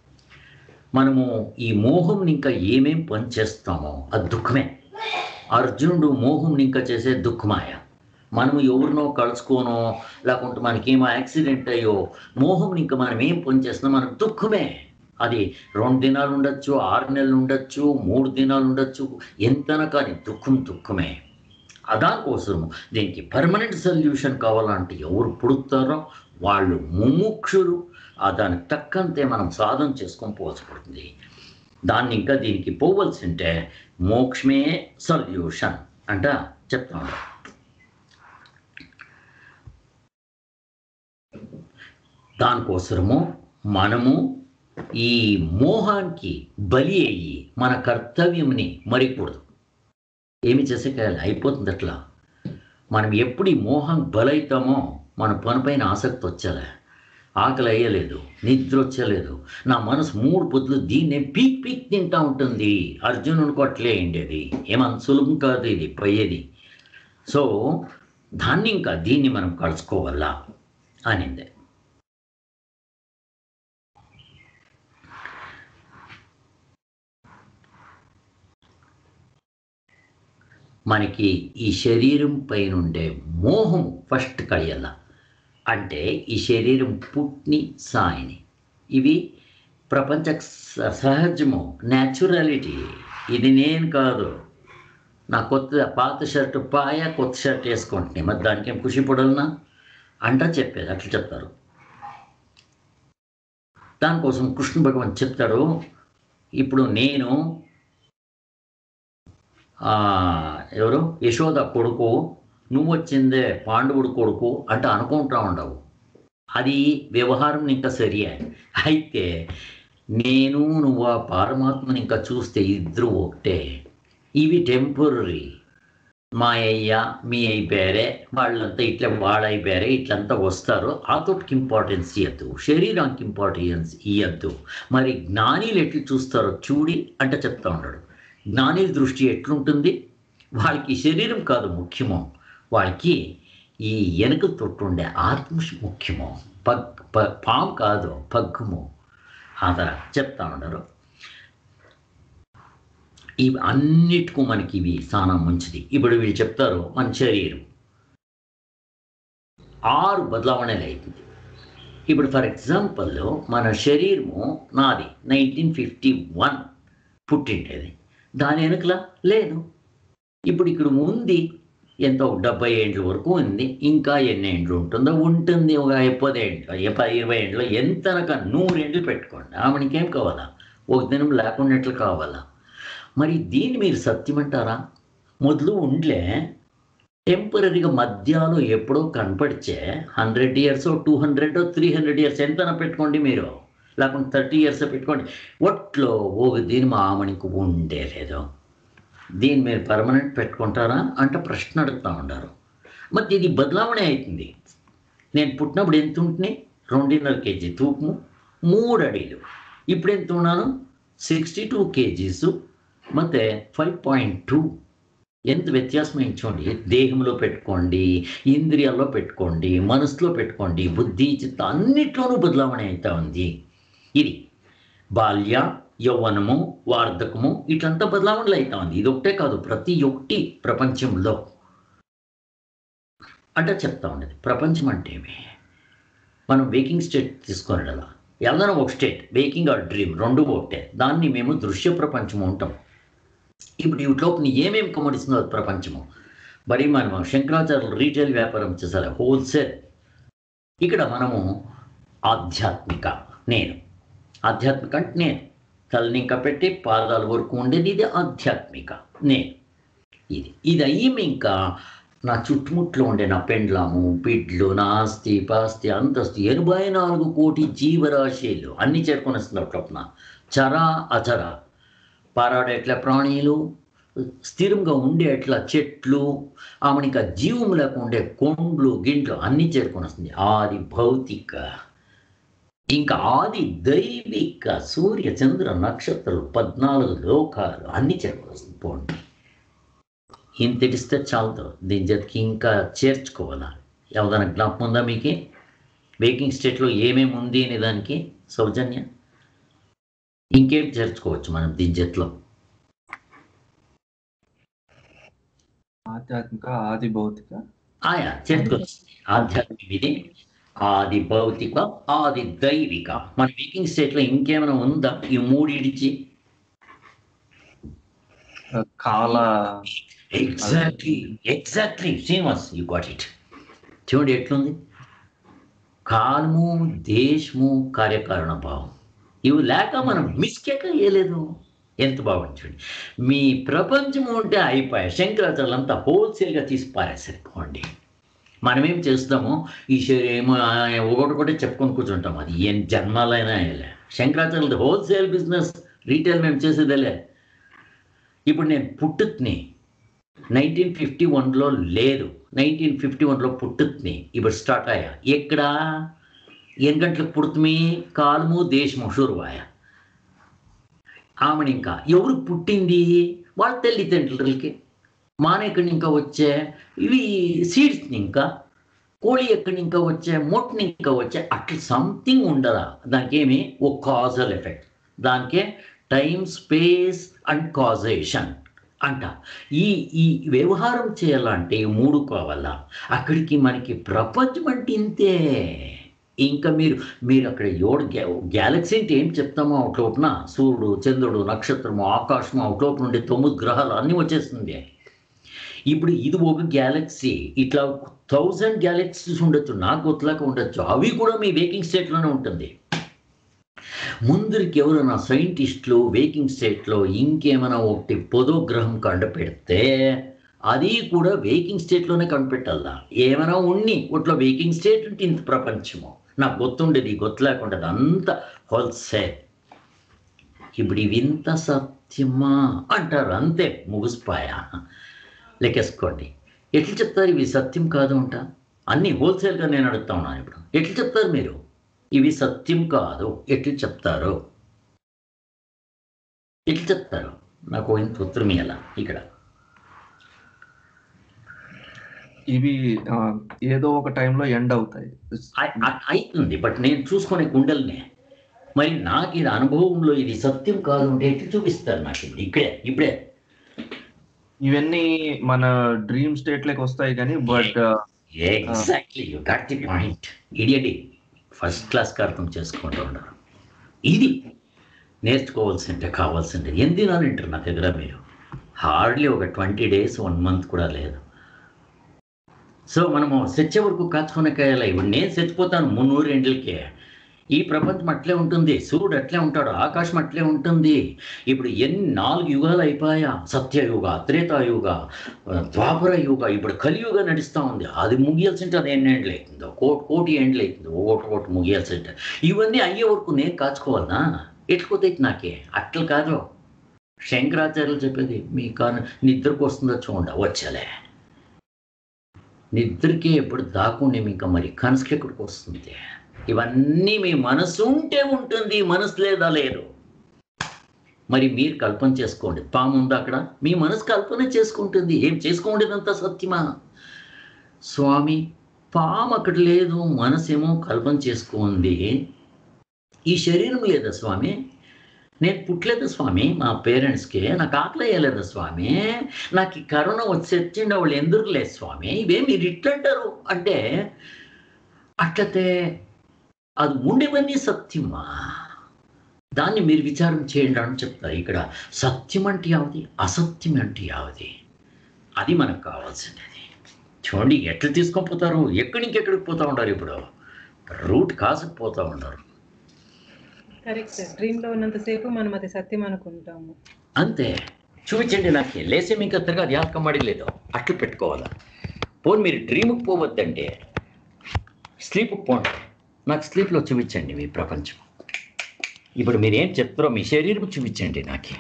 మనము ఈ మోహంని ఇంకా ఏమేం పని చేస్తామో అది దుఃఖమే అర్జునుడు మోహంని ఇంకా చేసే దుఃఖమాయ మనము ఎవరినో కలుసుకోనో లేకుంటే మనకేమో యాక్సిడెంట్ అయ్యో మోహం ఇంకా మనం ఏం పని చేస్తున్నాం మనకు దుఃఖమే అది రెండు దినాలు ఉండొచ్చు ఆరు నెలలు ఉండొచ్చు మూడు దినాలు ఉండొచ్చు ఎంతన కానీ దుఃఖం దుఃఖమే అదానికోసము దీనికి పర్మనెంట్ సొల్యూషన్ కావాలంటే ఎవరు పుడుతారో వాళ్ళు ముముక్షులు ఆ దానికి తక్కంతే మనం సాధన చేసుకొని పోవలసి దాన్ని ఇంకా దీనికి పోవలసి ఉంటే మోక్షమే సొల్యూషన్ అంట చెప్తా ఉంటాం దానికోసము మనము ఈ మోహానికి బలి అయ్యి మన కర్తవ్యంని మరికూడదు ఏమి చేసే కాయాలి అయిపోతుంది అట్లా మనం ఎప్పుడు ఈ మోహం బలైతామో మన పనిపైన ఆసక్తి వచ్చేలే ఆకలి అయ్యలేదు నిద్ర వచ్చలేదు నా మనసు మూడు పొద్దులు దీన్నే పీక్ పీక్ తింటా ఉంటుంది అర్జునుని కొట్లే ఉండేది ఏమంత సులభం కాదు ఇది పోయేది సో దాన్ని ఇంకా దీన్ని మనం కలుసుకోవాలా అనింది మనకి ఈ శరీరం పైన ఉండే మోహం ఫస్ట్ కడియాల అంటే ఈ శరీరం పుట్ని సాయిని ఇవి ప్రపంచ స- సహజము న్యాచురాలిటీ ఇది నేను కాదు నా కొత్త పాత షర్టు పాయ కొత్త షర్ట్ వేసుకుంటున్నాయి మరి దానికి ఏం ఖుషి పడాలనా అంటా చెప్పేది అట్లా చెప్తారు దానికోసం కృష్ణ భగవాన్ చెప్తాడు ఇప్పుడు నేను ఆ, ఎవరు యశోద కొడుకు నువ్వు వచ్చిందే పాండవుడు కొడుకు అంటే అనుకుంటా ఉండవు అది వ్యవహారం ఇంకా సరియే అయితే నేను నువ్వు ఆ పరమాత్మని ఇంకా చూస్తే ఇద్దరు ఒకటే ఇవి టెంపరీ మా అయ్య మీ అయిపోయారే వాళ్ళంతా ఇట్లా వాడైపోయారే ఇట్లంతా వస్తారు ఆ తోటికి ఇంపార్టెన్స్ ఇవ్వద్దు శరీరానికి ఇంపార్టెన్స్ ఇవ్వద్దు మరి జ్ఞానీలు ఎట్లు చూస్తారో చూడి అంటే చెప్తా ఉన్నాడు జ్ఞానీల దృష్టి ఎట్లుంటుంది వాళ్ళకి శరీరం కాదు ముఖ్యమో వాళ్ళకి ఈ వెనుక తొట్టుండే ఆత్మ ముఖ్యమో పగ్ ప- పాము కాదు పగ్గుము అదర చెప్తా ఉన్నారు ఇవి అన్నిటికీ మనకి ఇవి చాలా మంచిది ఇప్పుడు వీళ్ళు చెప్తారు మన శరీరం ఆరు బదలావణలు అవుతుంది ఇప్పుడు ఫర్ ఎగ్జాంపుల్ మన శరీరము నాది నైన్టీన్ ఫిఫ్టీ వన్ పుట్టిండేది దాని వెనుకల లేదు ఇప్పుడు ఇక్కడ ఉంది ఎంత ఒక డెబ్బై ఏండ్ల వరకు ఉంది ఇంకా ఎన్ని ఏండ్లు ఉంటుందో ఉంటుంది ఒక పది ఏండ్లు ఏ పది ఇరవై ఏండ్లు ఎంతనక నూరేండ్లు పెట్టుకోండి ఆమెనికేం కావాలా ఒక దినం లేకున్నట్లు కావాలా మరి దీన్ని మీరు సత్యం అంటారా మొదలు ఉండ్లే టెంపరీగా మధ్యలో ఎప్పుడో కనపడిచే hundred years two hundred three hundred years ఎంతనా పెట్టుకోండి మీరు లేకుంటే థర్టీ ఇయర్స్ పెట్టుకోండి ఒట్లో ఒక దీని మా ఆమనికి ఉండే లేదు దీన్ని మీరు పర్మనెంట్ పెట్టుకుంటారా అంటే ప్రశ్న అడుగుతూ ఉంటారు మరి ఇది బదలావణೆ అవుతుంది నేను పుట్టినప్పుడు ఎంత ఉంటున్నాయి రెండున్నర కేజీ తూకము మూడు అడీలు ఇప్పుడు ఎంత ఉన్నాను సిక్స్టీ టూ కేజీస్ ಮತ್ತು ఫైవ్ పాయింట్ టూ ఎంత వ్యత్యాసం ఎంచుకోండి దేహంలో పెట్టుకోండి ఇంద్రియాల్లో పెట్టుకోండి మనసులో పెట్టుకోండి బుద్ధి చిత్త అన్నిట్లోనూ బదలావణೆ అవుతా ఉంది ఇది బాల్య యౌవనము వార్ధకము ఇట్లంతా బదలావణలు అవుతా ఉంది ఇది ఒకటే కాదు ప్రతి ఒక్కటి ప్రపంచంలో అంటే చెప్తా ఉండేది ప్రపంచం అంటే ఏమి మనం వేకింగ్ స్టేట్ తీసుకొని అలా ఏదైనా ఒక స్టేట్ వేకింగ్ ఆర్ డ్రీమ్ రెండు ఒకటే దాన్ని మేము దృశ్య ప్రపంచం ఉంటాం ఇప్పుడు వీటిలోకి ఏమేమి కమడిస్తుందో అది ప్రపంచము మరి మనం శంకరాచార్యులు రీటైల్ వ్యాపారం చేశారు హోల్సేల్ ఇక్కడ మనము ఆధ్యాత్మిక నేను ఆధ్యాత్మిక అంటే నేను తలని ఇంకా పెట్టి పాదాల వరకు ఉండేది ఇది ఆధ్యాత్మిక నేను ఇది ఇది అయ్యి ఇంకా నా చుట్టుముట్లో ఉండే నా పెండ్లాము బిడ్లు నా ఆస్తి పాస్తి అంతస్తు ఎనభై నాలుగు కోటి జీవరాశిలు అన్ని చేరుకొని వస్తున్నప్పుడు చర అచర పారాడేట్ల ప్రాణీలు స్థిరంగా ఉండేట్ల చెట్లు ఆమెనిక జీవం లేకుండా ఉండే కొండ్లు గిండ్లు అన్నీ చేరుకొని వస్తుంది ఆది భౌతిక ఇంకా ఆది దైవిక సూర్య చంద్ర నక్షత్రాలు పద్నాలుగు లోకాలు అన్నీ చేరుకొని వస్తుంది పోండి ఇంత ఇడిస్తే చాలదు దీని జతకి ఇంకా చేర్చుకోవాలా ఎవరైనా జ్ఞాపకం ఉందా మీకు బేకింగ్ స్టేట్లో ఏమేమి ఉంది అనే దానికి సౌజన్య ఇంకేం చేర్చుకోవచ్చు మనం దీని జట్లో ఆధ్యాత్మిక ఆది భౌతిక ఆయా చేర్చుకోవచ్చు ఆధ్యాత్మిక ఇది ఆది భౌతిక ఆది దైవిక మన బేకింగ్ స్టేట్లో ఇంకేమైనా ఉందా ఈ మూడు ఇడిచి కాల exactly exactly Srinivas you got it చూడండి ఎట్లుంది కాలము దేశము కార్యకారణ భావం ఇవి లేక మనం మిస్కేక వేయలేదు ఎంత బాగుంది చూడండి మీ ప్రపంచం ఉంటే అయిపోయా శంకరాచార్యులు అంతా హోల్సేల్గా తీసి పారేసరిపోండి మనమేం చేస్తాము ఈ శరీరం ఒకటి ఒకటి చెప్పుకొని కూర్చుంటాం అది ఏం జన్మాలైనా వేయలే శంకరాచార్యులది హోల్సేల్ బిజినెస్ రీటైల్ మేము చేసేదేలే ఇప్పుడు నేను పుట్టుత్ని నైన్టీన్ ఫిఫ్టీ వన్లో లేదు నైన్టీన్ ఫిఫ్టీ వన్లో పుట్టుత్ని ఇప్పుడు స్టార్ట్ అయ్యా ఎక్కడ ఎన్ని గంటలకు పుడుతుమి కాలము దేశము షూరువాయ ఆమెను ఇంకా ఎవరు పుట్టింది వాళ్ళ తల్లిదండ్రులకి మాన ఎక్కడి ఇంకా వచ్చే ఇవి సీడ్స్ని ఇంకా కోಳಿ ఎక్కడి ఇంకా వచ్చే మొట్టుని ఇంకా వచ్చే అట్లా సంథింగ్ ఉండదా దానికి ఏమి ఒక కాజల్ ఎఫెక్ట్ దానికే టైం స్పేస్ అండ్ కాజేషన్ అంట ఈ ఈ వ్యవహారం చేయాలంటే ఈ మూడు కావాలా అక్కడికి మనకి ప్రపంచం అంటే ఇంతే ఇంకా మీరు మీరు అక్కడ ఏడు గ్యా గ్యాలక్సీ అంటే ఏం చెప్తామో అవుట్లోపున సూర్యుడు చంద్రుడు నక్షత్రము ఆకాశము అవుట్లోపు నుండి తొమ్మిది గ్రహాలు అన్నీ వచ్చేస్తుంది ఇప్పుడు ఇది ఒక గ్యాలక్సీ ఇట్లా థౌజండ్ గ్యాలక్సీస్ ఉండొచ్చు నాకు గుర్తులాగా ఉండొచ్చు అవి కూడా మీ వేకింగ్ స్టేట్లోనే ఉంటుంది ముందరికి ఎవరైనా సైంటిస్టులు వేకింగ్ స్టేట్లో ఇంకేమైనా ఒకటి పొదో గ్రహం కండపెడితే అది కూడా వేకింగ్ స్టేట్లోనే కనిపెట్టాలా ఏమైనా ఉన్ని ఒట్లో వేకింగ్ స్టేట్ అంటే ఇంత ప్రపంచము నాకు గుర్తుండేది గుర్తు లేకుండా అంత హోల్సేల్ ఇప్పుడు ఇవి ఇంత సత్యమా అంటారు అంతే ముగిసిపోయా లెక్కేసుకోండి ఎట్లా చెప్తారు ఇవి సత్యం కాదు అంట అన్నీ హోల్సేల్గా నేను అడుగుతా ఉన్నాను ఇప్పుడు ఎట్లా చెప్తారు మీరు ఇవి సత్యం కాదు ఎట్లా చెప్తారు ఎట్లా చెప్తారు నాకు ఇంత ఉత్తరం ఇవ్వాల ఇక్కడ ఇవి ఆ, ఏదో ఒక టైంలో ఎండ్ అవుతాయి అ- అ- అవుతుంది బట్ నేను చూసుకునే కుండల్నే మరి నాకు ఇది అనుభవంలో ఇది సత్యం కాదు అంటే ఎట్లా చూపిస్తారు నాకు ఇది ఇక్కడే ఇప్పుడే ఇవన్నీ మన డ్రీమ్ స్టేట్ లకి వస్తాయి కానీ but exactly you got the point ఇడియటి ఫస్ట్ క్లాస్కి అర్థం చేసుకుంటూ ఉండరు ఇది నేర్చుకోవాల్సింటే కావాల్సిందే ఎన్ని దినాలు వింటారు నా దగ్గర మీరు హార్డ్లీ ఒక ట్వంటీ డేస్ వన్ మంత్ కూడా లేదు సో మనము చచ్చే వరకు కాచుకునే కాయాలి ఇప్పుడు నేను చచ్చిపోతాను మున్నూరు ఎండ్లకే ఈ ప్రపంచం అట్లే ఉంటుంది సూర్యుడు అట్లే ఉంటాడు ఆకాశం అట్లే ఉంటుంది ఇప్పుడు ఎన్ని నాలుగు యుగాలు అయిపోయా సత్యయుగ త్రేతాయుగ ద్వాపర యుగ ఇప్పుడు కలియుగ నడుస్తూ ఉంది అది ముగియాల్సింటే అది ఎన్ని ఎండ్లు అవుతుందో కోటి కోటి ఎండ్లు అవుతుందో ఒకటి ఒకటి ముగియాల్సింటే ఇవన్నీ అయ్యే వరకు నేను కాచుకోవాలనా ఎట్లుకోతే నాకే అట్లా కాదు శంకరాచార్యులు చెప్పేది మీ కాను నిద్రకు వస్తుందో చూడండి వచ్చలే నిద్రకి ఎప్పుడు దాక్కుండే ఇంకా మరి కనసుకి ఎక్కడికి వస్తుంది ఇవన్నీ మీ మనసు ఉంటే ఉంటుంది మనసు లేదా లేదు మరి మీరు కల్పన చేసుకోండి పాము ఉందా అక్కడ మీ మనసు కల్పన చేసుకుంటుంది ఏం చేసుకోండిదంతా సత్యమా స్వామి పాము అక్కడ లేదు మనసేమో కల్పన చేసుకుంది ఈ శరీరం లేదా స్వామి నేను పుట్టలేదు స్వామి మా పేరెంట్స్కి నాకు ఆకలి అయ్యలేదు స్వామి నాకు ఈ కరోనా వచ్చి వచ్చిండే వాళ్ళు ఎందుకు లేదు స్వామి ఇవే మీరు ఇట్లంటారు అంటే అట్లతే అది ఉండేవన్నీ సత్యమా దాన్ని మీరు విచారం చేయండి అని చెప్తారు ఇక్కడ సత్యం అంటే యావది అసత్యం అంటే యావది అది మనకు కావాల్సింది చూడండి ఎట్లా తీసుకొని పోతారు ఎక్కడి నుంచి ఎక్కడికి పోతా ఉంటారు ఇప్పుడు రూట్ కాసుకుపోతూ ఉంటారు కరెక్ట్ డ్రీమ్ లో ఉన్నంతసేపు మనం అది సత్యం అనుకుంటాము అంతే చూపించండి నాకు లేసే మీకు తిరగా అది యాక లేదు అట్లు పెట్టుకోవాలా పోనీ మీరు డ్రీమ్కి పోవద్దంటే స్లీప్కి పోండి నాకు స్లీప్లో చూపించండి మీ ప్రపంచం ఇప్పుడు మీరు ఏం చెప్తారో మీ శరీరం చూపించండి నాకే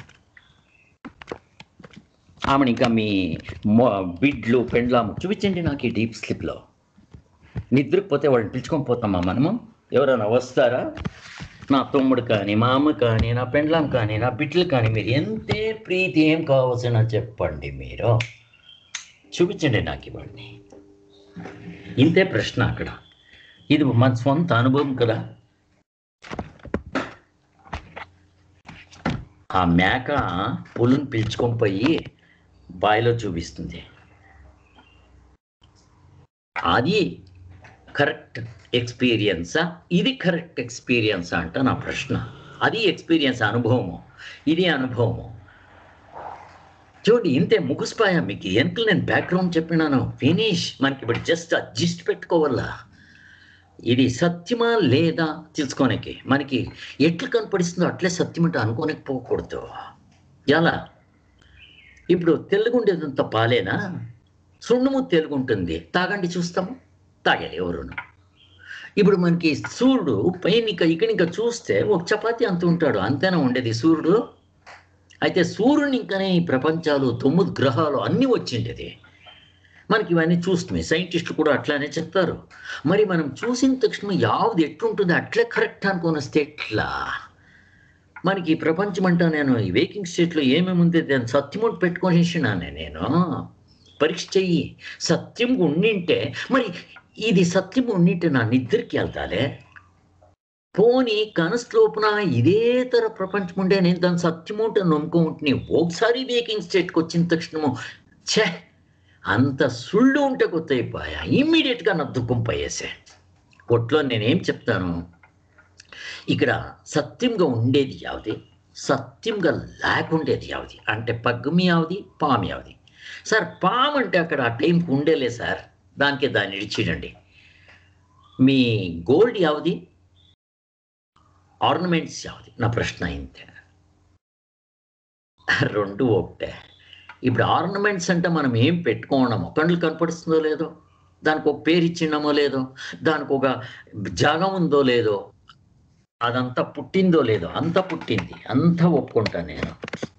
ఆమెను ఇంకా మీ మొ- బిడ్లు పెండ్లాము చూపించండి నాకు ఈ డీప్ స్లీప్లో నిద్రకు పోతే వాళ్ళని పిలుచుకొని పోతామా మనము ఎవరైనా వస్తారా నా తమ్ముడు కానీ మా అమ్మ కానీ నా పెండ్లాం కానీ నా బిడ్డలు కానీ మీరు ఎంతే ప్రీతి ఏం కావాల్సిన చెప్పండి మీరు చూపించండి నాకు ఇవ్వండి ఇంతే ప్రశ్న అక్కడ ఇది మన సొంత అనుభవం కదా ఆ మేక పులుని పిలుచుకొని పోయి బాయిలో చూపిస్తుంది అది కరెక్ట్ ఎక్స్పీరియన్సా ఇది కరెక్ట్ ఎక్స్పీరియన్స్ అంట నా ప్రశ్న అది ఎక్స్పీరియన్స్ అనుభవము ఇది అనుభవము చూడండి ఇంతే ముగిసిపోయా మీకు ఎంత నేను బ్యాక్గ్రౌండ్ చెప్పినాను ఫినిష్ మనకి ఇప్పుడు జస్ట్ అడ్జస్ట్ పెట్టుకోవాలా ఇది సత్యమా లేదా తెలుసుకోనికి మనకి ఎట్లా కనపడిస్తుందో అట్లే సత్యం అంటే అనుకోనికి పోకూడదు ఎలా ఇప్పుడు తెలుగుండేదంతా పాలేనా సున్నము తెలుగుంటుంది తాగండి చూస్తాము తాగాలి ఎవరును ఇప్పుడు మనకి సూర్యుడు పైన ఇక ఇక్కడ ఇంకా చూస్తే ఒక చపాతి అంత ఉంటాడు అంతేనా ఉండేది సూర్యుడు అయితే సూర్యుని ఇంకనే ఈ ప్రపంచాలు తొమ్మిది గ్రహాలు అన్నీ వచ్చిండేది మనకి ఇవన్నీ చూస్తున్నాయి సైంటిస్టులు కూడా అట్లానే చెప్తారు మరి మనం చూసిన తక్షణం యావది ఎట్లుంటుంది అట్లే కరెక్ట్ అనుకొని వస్తే ఎట్లా మనకి ఈ ప్రపంచం అంటా నేను ఈ వేకింగ్ స్టేట్లో ఏమేమి ఉంది దాన్ని సత్యముట్ పెట్టుకొనేసినానే నేను పరీక్ష చెయ్యి సత్యం ఉండింటే మరి ఇది సత్యం ఉండింటే నా నిద్రకి వెళ్తాలే పోని కనస్లోపున ఇదే తర ప్రపంచం ఉండే నేను దాని సత్యముంటే నమ్ముకుంటుని ఒకసారి వేకింగ్ స్టేట్కి వచ్చిన తక్షణము ఛే అంత సుళ్ళు ఉంటే కొత్త అయిపోయా ఇమ్మీడియట్గా నా దుఃఖం పోయేసే కొట్లో నేనేం చెప్తాను ఇక్కడ సత్యంగా ఉండేది యావది సత్యంగా లేకుండేది యావది అంటే పగ్గమి యావది పాము యావది సార్ పాము అంటే అక్కడ ఆ టైంకి ఉండేలే సార్ దానికే దాన్ని ఇడిచిడండి మీ గోల్డ్ యావది ఆర్నమెంట్స్ యావది నా ప్రశ్న ఇంతే రెండు ఒకటే ఇప్పుడు ఆర్నమెంట్స్ అంటే మనం ఏం పెట్టుకోవడమో కళ్ళు కనపడుస్తుందో లేదో దానికి ఒక పేరు ఇచ్చినామో లేదో దానికి ఒక జాగం ఉందో లేదో అదంతా పుట్టిందో లేదో అంతా పుట్టింది అంతా ఒప్పుకుంటా నేను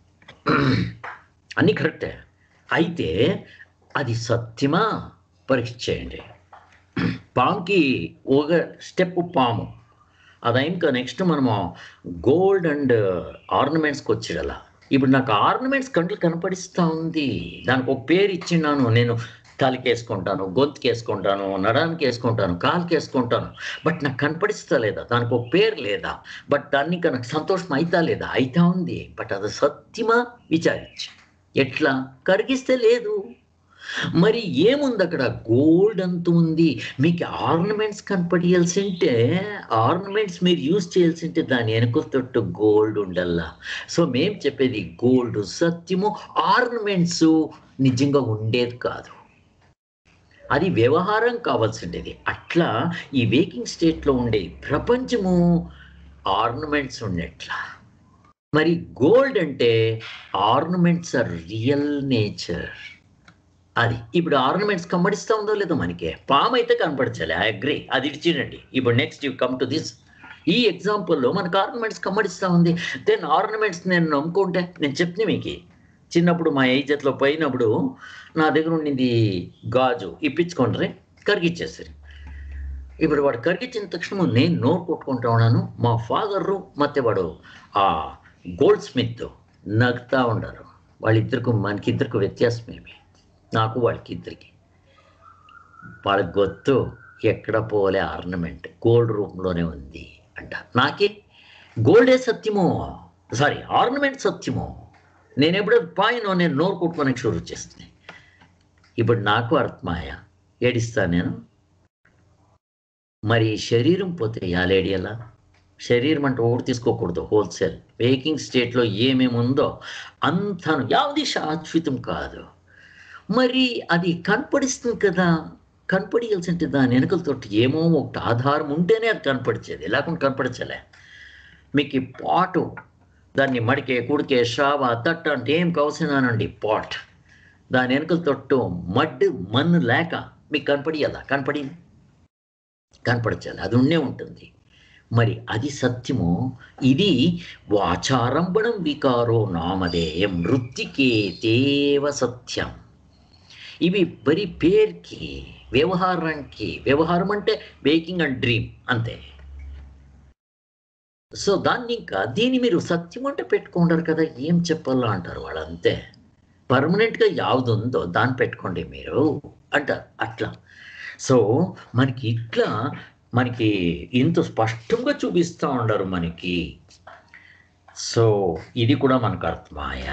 అన్నీ కరెక్టే అయితే అది సత్యమా పరీక్ష చేయండి పాముకి ఒక స్టెప్ పాము అది ఇంకా నెక్స్ట్ మనము గోల్డ్ అండ్ ఆర్నమెంట్స్కి వచ్చేడలా ఇప్పుడు నాకు ఆర్నమెంట్స్ కంట్లు కనపడిస్తూ ఉంది దానికి ఒక పేరు ఇచ్చిన్నాను నేను తలకి వేసుకుంటాను గొంతుకి వేసుకుంటాను నడానికి వేసుకుంటాను కాలుకి వేసుకుంటాను బట్ నాకు కనపడిస్తా లేదా దానికి ఒక పేరు లేదా బట్ దాన్ని ఇంకా నాకు సంతోషం అయితా లేదా అయితా ఉంది బట్ అది సత్యమా విచారించి ఎట్లా కరిగిస్తే లేదు మరి ఏముంది అక్కడ గోల్డ్ అంత ఉంది మీకు ఆర్నమెంట్స్ కనపడియాల్సింటే ఆర్నమెంట్స్ మీరు యూజ్ చేయాల్సింటే దాని వెనుక తొట్టు గోల్డ్ ఉండల్లా సో మేం చెప్పేది గోల్డ్ సత్యము ఆర్నమెంట్స్ నిజంగా ఉండేది కాదు అది వ్యవహారం కావాల్సిండేది అట్లా ఈ వేకింగ్ స్టేట్లో ఉండే ప్రపంచము ఆర్నమెంట్స్ ఉండేట్లా మరి గోల్డ్ అంటే ఆర్నమెంట్స్ ఆర్ రియల్ నేచర్ అది ఇప్పుడు ఆర్నమెంట్స్ కనబడిస్తా ఉందో లేదో మనకి పామ్ అయితే కనపడచాలి ఐ అగ్రి అది ఇచ్చినండి ఇప్పుడు next you come to this ఈ ఎగ్జాంపుల్లో మనకు ఆర్నమెంట్స్ కనబడిస్తా ఉంది దెన్ ఆర్నమెంట్స్ నేను నమ్ముకుంటే నేను చెప్తే మీకు చిన్నప్పుడు మా ఏజెత్లో పోయినప్పుడు నా దగ్గర ఉండింది గాజు ఇప్పించుకుంటారే కరిగిచ్చేసారు ఇప్పుడు వాడు కరిగించిన తక్షణం నేను నోరు కొట్టుకుంటా ఉన్నాను మా ఫాదరు ಮತ್ತೆ వాడు ఆ గోల్డ్ స్మిత్ నగ్గుతా ఉండరు వాళ్ళిద్దరికి మనకిద్దరికి వ్యత్యాసం ఏమి నాకు వాళ్ళకి ఇద్దరికి వాళ్ళకి గొత్తు ఎక్కడ పోలే ఆర్నమెంట్ గోల్డ్ రూమ్లోనే ఉంది అంట నాకే గోల్డే సత్యమో సారీ ఆర్నమెంట్ సత్యమో నేను ఎప్పుడో పాయినో నేను నోరు కొట్టుకోనికి షురు చేస్తుంది ఇప్పుడు నాకు అర్థమాయ ఏడిస్తా నేను మరి శరీరం పోతే యాలేడి ఎలా శరీరం అంటే ఒకటి తీసుకోకూడదు హోల్సేల్ వేకింగ్ స్టేట్లో ఏమేమి ఉందో అంతను యావది శాశ్వతం కాదు మరి అది కనపడిస్తుంది కదా కనపడియాల్సింటే దాని వెనకలతో ఏమో ఒకటి ఆధారం ఉంటేనే అది కనపడిచేది లేకుండా కనపడచలే మీకు ఈ పాటు దాన్ని మడికే కుడికే షావ తట్ట అంటే ఏం కవసినానండి పాట్ దాని వెనకల తొట్టు మడ్ మన్ను లేక మీకు కనపడియదా కనపడి కనపడచాలి అది ఉండే ఉంటుంది మరి అది సత్యము ఇది వాచారంభణం వికారో నామధేయం వృత్తికే తేవ సత్యం ఇవి బరి పేరుకి వ్యవహారానికి వ్యవహారం అంటే వేకింగ్ అండ్ డ్రీమ్ అంతే సో దాన్ని ఇంకా దీన్ని మీరు సత్యం అంటే పెట్టుకుంటారు కదా ఏం చెప్పాలో అంటారు వాళ్ళు అంతే పర్మనెంట్గా యావది ఉందో దాన్ని పెట్టుకోండి మీరు అంటారు అట్లా సో మనకి ఇట్లా మనకి ఇంత స్పష్టంగా చూపిస్తూ ఉండరు మనకి సో ఇది కూడా మనకు అర్థమాయా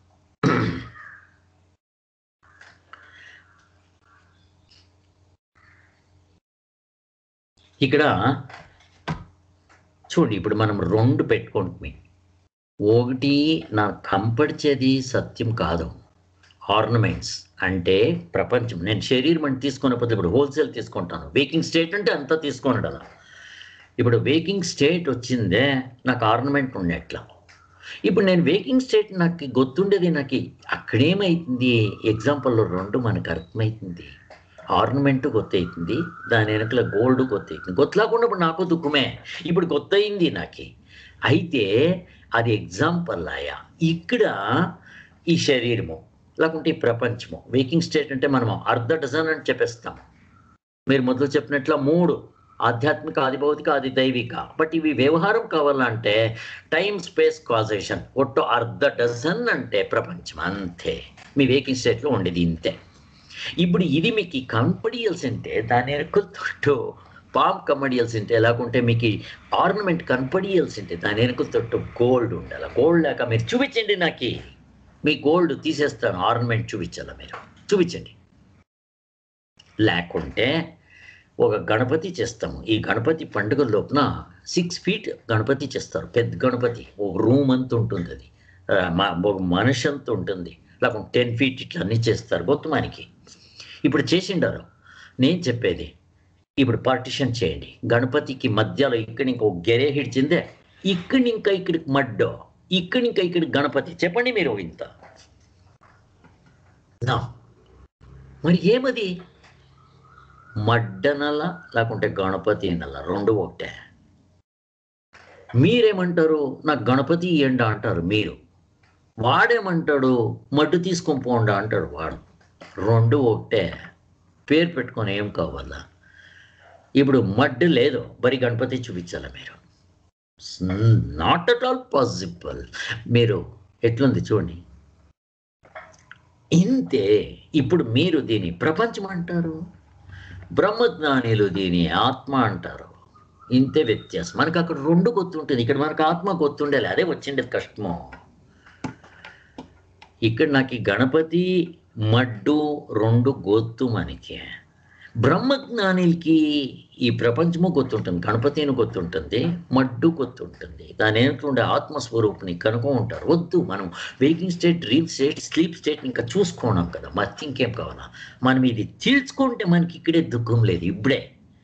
ఇక్కడ చూడండి ఇప్పుడు మనం రెండు పెట్టుకుంటున్నాం ఒకటి నాకు కంపడిచేది సత్యం కాదు ఆర్నమెంట్స్ అంటే ప్రపంచం నేను శరీరం అంటే తీసుకున్నప్పుడు ఇప్పుడు హోల్సేల్ తీసుకుంటాను వేకింగ్ స్టేట్ అంటే అంతా తీసుకున్నాడు అలా ఇప్పుడు వేకింగ్ స్టేట్ వచ్చిందే నాకు ఆర్నమెంట్ ఉండేట్లా ఇప్పుడు నేను వేకింగ్ స్టేట్ నాకు గుర్తుండేది నాకు అక్కడేమైతుంది ఎగ్జాంపుల్లో రెండు మనకు అర్థమవుతుంది ఆర్నమెంట్ కొత్త అవుతుంది దాని వెనకల గోల్డ్ కొత్త అవుతుంది కొత్తలాకుండా ఇప్పుడు నాకు దుఃఖమే ఇప్పుడు కొత్త అయింది నాకు అయితే అది ఎగ్జాంపుల్ ఆయా ఇక్కడ ఈ శరీరము లేకుంటే ఈ ప్రపంచము వేకింగ్ స్టేట్ అంటే మనం అర్ధ డజన్ అని చెప్పేస్తాం మీరు మొదలు చెప్పినట్లు మూడు ఆధ్యాత్మిక ఆది భౌతిక ఆది దైవిక బట్ ఇవి వ్యవహారం కావాలంటే టైం స్పేస్ కాజేషన్ ఒట్టు అర్ధ డజన్ అంటే ప్రపంచం అంతే మీ వేకింగ్ స్టేట్లో ఉండేది ఇంతే ఇప్పుడు ఇది మీకు కనపడియాల్సింటే దాని వెనుకలతో పామ్ కమ్మడియాల్సింటే లేకుంటే మీకు ఆర్నమెంట్ కనపడియాల్సింటే దాని వెనుకలతో గోల్డ్ ఉండాలి గోల్డ్ లేక మీరు చూపించండి నాకు మీ గోల్డ్ తీసేస్తాను ఆర్నమెంట్ చూపించాలా మీరు చూపించండి లేకుంటే ఒక గణపతి చేస్తాము ఈ గణపతి పండుగ లోపున సిక్స్ ఫీట్ గణపతి చేస్తారు పెద్ద గణపతి ఒక రూమ్ అంత ఉంటుంది అది ఆ, మ- ఒక మనిషి అంత ఉంటుంది లేకుంటే టెన్ ఫీట్ ఇట్లా అన్నీ చేస్తారు మొత్తమానికి ఇప్పుడు చేసిండారు నేను చెప్పేది ఇప్పుడు పార్టిషన్ చేయండి గణపతికి మధ్యలో ఇక్కడ ఇంకో గెరే హిడిచిందే ఇక్కడి ఇంకా ఇక్కడికి మడ్డో ఇక్కడి ఇంకా ఇక్కడికి గణపతి చెప్పండి మీరు ఇంత నా మరి ఏమది మడ్డనల లేకుంటే గణపతి నల్ల రెండు ఒకటే మీరేమంటారు నాకు గణపతి ఎండ అంటారు మీరు వాడేమంటాడు మడ్డు తీసుకొని పోండా అంటాడు వాడు రెండు ఒకటే పేరు పెట్టుకొని ఏం కావాలా ఇప్పుడు మడ్డు లేదు బరి గణపతి చూపించాలా మీరు నాట్ అట్ ఆల్ పాసిబుల్ మీరు ఎట్లుంది చూడండి ఇంతే ఇప్పుడు మీరు దీని ప్రపంచం అంటారు బ్రహ్మజ్ఞానిలు దీని ఆత్మ అంటారు ఇంతే వ్యత్యాసం మనకు అక్కడ రెండు గుర్తుంటుంది ఇక్కడ మనకు ఆత్మ గుర్తుండేది అదే వచ్చిండేది కష్టము ఇక్కడ నాకు ఈ గణపతి మడ్డు రెండు గొత్తు మనకి బ్రహ్మజ్ఞానిలకి ఈ ప్రపంచము గుర్తుంటుంది గణపతిని గుర్తుంటుంది మడ్డు గుర్తుంటుంది దాని ఏంటంటే ఆత్మస్వరూపుని కనుక ఉంటారు వద్దు మనం waking state dream state sleep state ఇంకా చూసుకోవడం కదా మరి ఇంకేం కావాలా మనం ఇది తీర్చుకుంటే మనకి ఇక్కడే దుఃఖం లేదు ఇప్పుడే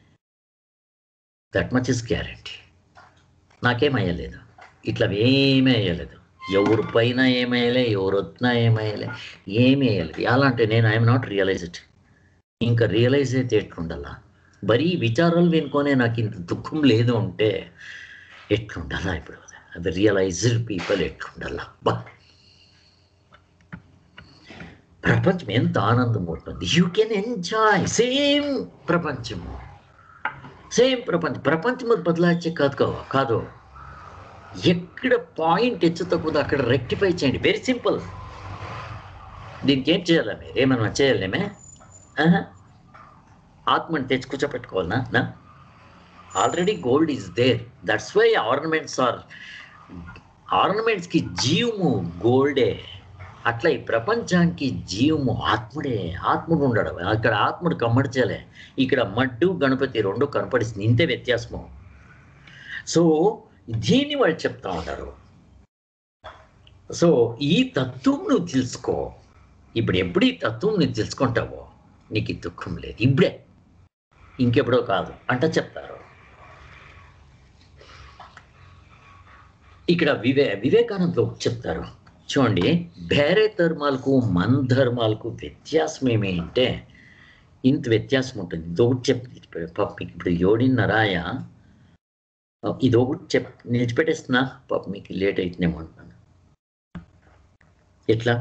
దట్ మచ్ ఇస్ గ్యారంటీ నాకేం అయ్యలేదు ఇట్లా ఏమీ అయ్యలేదు ఎవరి పైన ఏమయ్యలే ఎవరు వచ్చినా ఏమయ్యలే ఏమీ అయ్యలేదు ఎలా అంటే నేను ఐఎమ్ నాట్ రియలైజ్డ్ ఇంకా రియలైజ్ అయితే ఎట్లుండాలా బరీ విచారాలు వినుకొనే నాకు ఇంత దుఃఖం లేదు అంటే ఎట్లుండాలా ఇప్పుడు అది రియలైజ్డ్ పీపుల్ ఎట్లుండాలా బా ప్రపంచం ఎంత ఆనందం ఉంటుంది యూ కెన్ ఎంజాయ్ సేమ్ ప్రపంచము సేమ్ ప్రపంచం ప్రపంచం అది బదలాచే కాదు కావా కాదు ఎక్కడ పాయింట్ హెచ్చు తక్కువ అక్కడ రెక్టిఫై చేయండి వెరీ సింపుల్ దీనికి ఏం చేయాలా మీరు ఏమన్నా చేయాలేమే ఆహా. ఆత్మని తెచ్చి కూర్చోపెట్టుకోవాలనా నా already gold is there that's why ornaments are ఆర్నమెంట్స్కి జీవము గోల్డే అట్లా ఈ ప్రపంచానికి జీవము ఆత్ముడే ఆత్ముడు ఉండడం అక్కడ ఆత్ముడు కమ్మడిచలే ఇక్కడ మడ్డు గణపతి రెండు కనపడిస్తుంది ఇంతే వ్యత్యాసము సో దీన్ని వాళ్ళు చెప్తా ఉంటారు సో ఈ తత్వం నువ్వు తెలుసుకో ఇప్పుడు ఎప్పుడు ఈ తత్వం నువ్వు తెలుసుకుంటావో నీకు ఈ దుఃఖం లేదు ఇప్పుడే ఇంకెప్పుడో కాదు అంట చెప్తారు ఇక్కడ వివే వివేకానందలో చెప్తారు చూడండి వేరే ధర్మాలకు మన ధర్మాలకు వ్యత్యాసం ఏమి అంటే ఇంత వ్యత్యాసం ఉంటుంది ఇది ఒకటి చెప్ పాప మీకు ఇప్పుడు ఏడున్నరాయ ఇది ఒకటి చెప్ నిలిచిపెట్టేస్తున్నా పాప మీకు లేట్ అవుతుందేమో అంటున్నాను ఎట్లా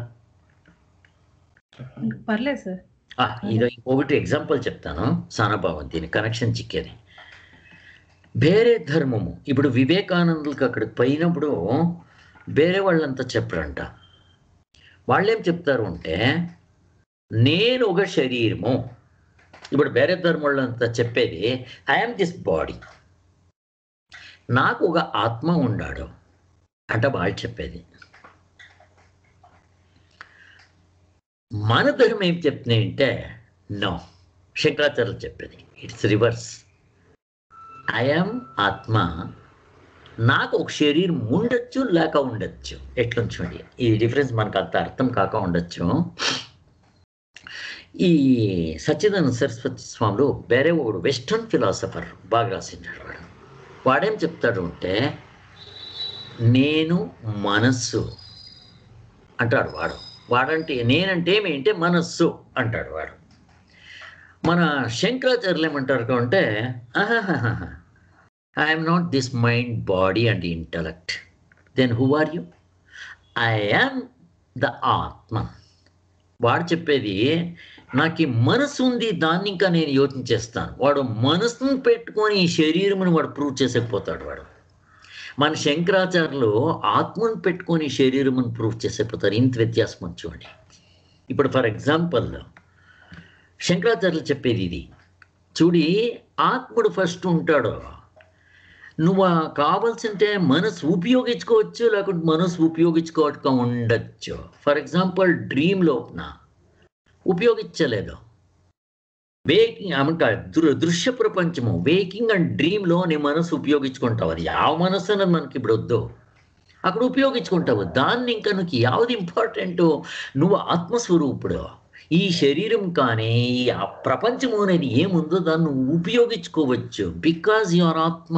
పర్లేదు సార్ ఆ, ఇది ఇంకొకటి ఎగ్జాంపుల్ చెప్తాను సానభావం దీని కనెక్షన్ చిక్కేది వేరే ధర్మము ఇప్పుడు వివేకానందులకు అక్కడికి పోయినప్పుడు వేరే వాళ్ళంతా చెప్పరంట వాళ్ళేం చెప్తారు అంటే నేను ఒక శరీరము ఇప్పుడు వేరే ధర్మం వాళ్ళంతా చెప్పేది ఐఎమ్ దిస్ బాడీ నాకు ఒక ఆత్మ ఉండాడు అంట వాళ్ళు చెప్పేది మన ధర్మం ఏం చెప్తున్నాయి అంటే నో శంకరాచార్యులు చెప్పేది ఇట్స్ రివర్స్ ఐఎమ్ ఆత్మ నాకు ఒక శరీరం ఉండొచ్చు లేక ఉండొచ్చు ఎట్లా చూడండి ఈ డిఫరెన్స్ మనకు అంత అర్థం కాక ఉండొచ్చు ఈ సచ్చిదానంద సరస్వతి స్వాములు వేరే ఒకడు వెస్టర్న్ ఫిలాసఫర్ బాగా రాసింటాడు వాడు వాడేం చెప్తాడు అంటే నేను మనస్సు అంటాడు వాడు వాడంటే నేనంటే ఏమేంటే మనస్సు అంటాడు వాడు మన శంకరాచార్యులు ఏమంటారు అంటే I'm not this mind body and intellect then who are you I am the Atma వాడు చెప్పేది నాకు ఈ మనసు ఉంది దాన్ని ఇంకా నేను యోచన చేస్తాను వాడు మనసును పెట్టుకొని ఈ శరీరమును వాడు ప్రూవ్ చేసేకపోతాడు వాడు మన శంకరాచార్యులు ఆత్మను పెట్టుకొని శరీరమును ప్రూవ్ చేసేపోతారు ఇంత వ్యత్యాసం ఉంది చూడండి ఇప్పుడు ఫర్ ఎగ్జాంపుల్ శంకరాచార్యులు చెప్పేది ఇది చూడి ఆత్ముడు ఫస్ట్ ఉంటాడు నువ్వు ఆ కావాల్సింటే మనసు ఉపయోగించుకోవచ్చు లేకుంటే మనసు ఉపయోగించుకోవటం ఉండొచ్చు ఫర్ ఎగ్జాంపుల్ డ్రీమ్ లోపల ఉపయోగించలేదు వేకింగ్ అమంట దృ దృశ్య ప్రపంచము వేకింగ్ అండ్ డ్రీమ్లో నీ మనసు ఉపయోగించుకుంటావు అది ಯಾವ మనసు అన్నది మనకి ఇప్పుడు వద్దు అక్కడ ఉపయోగించుకుంటావు దాన్ని ఇంకా నీకు యావది ఇంపార్టెంట్ నువ్వు ఆత్మస్వరూపుడు ఈ శరీరం కానీ ఈ ఆ ప్రపంచము అనేది ఏముందో దాన్ని నువ్వు ఉపయోగించుకోవచ్చు బికాజ్ యు ఆర్ ఆత్మ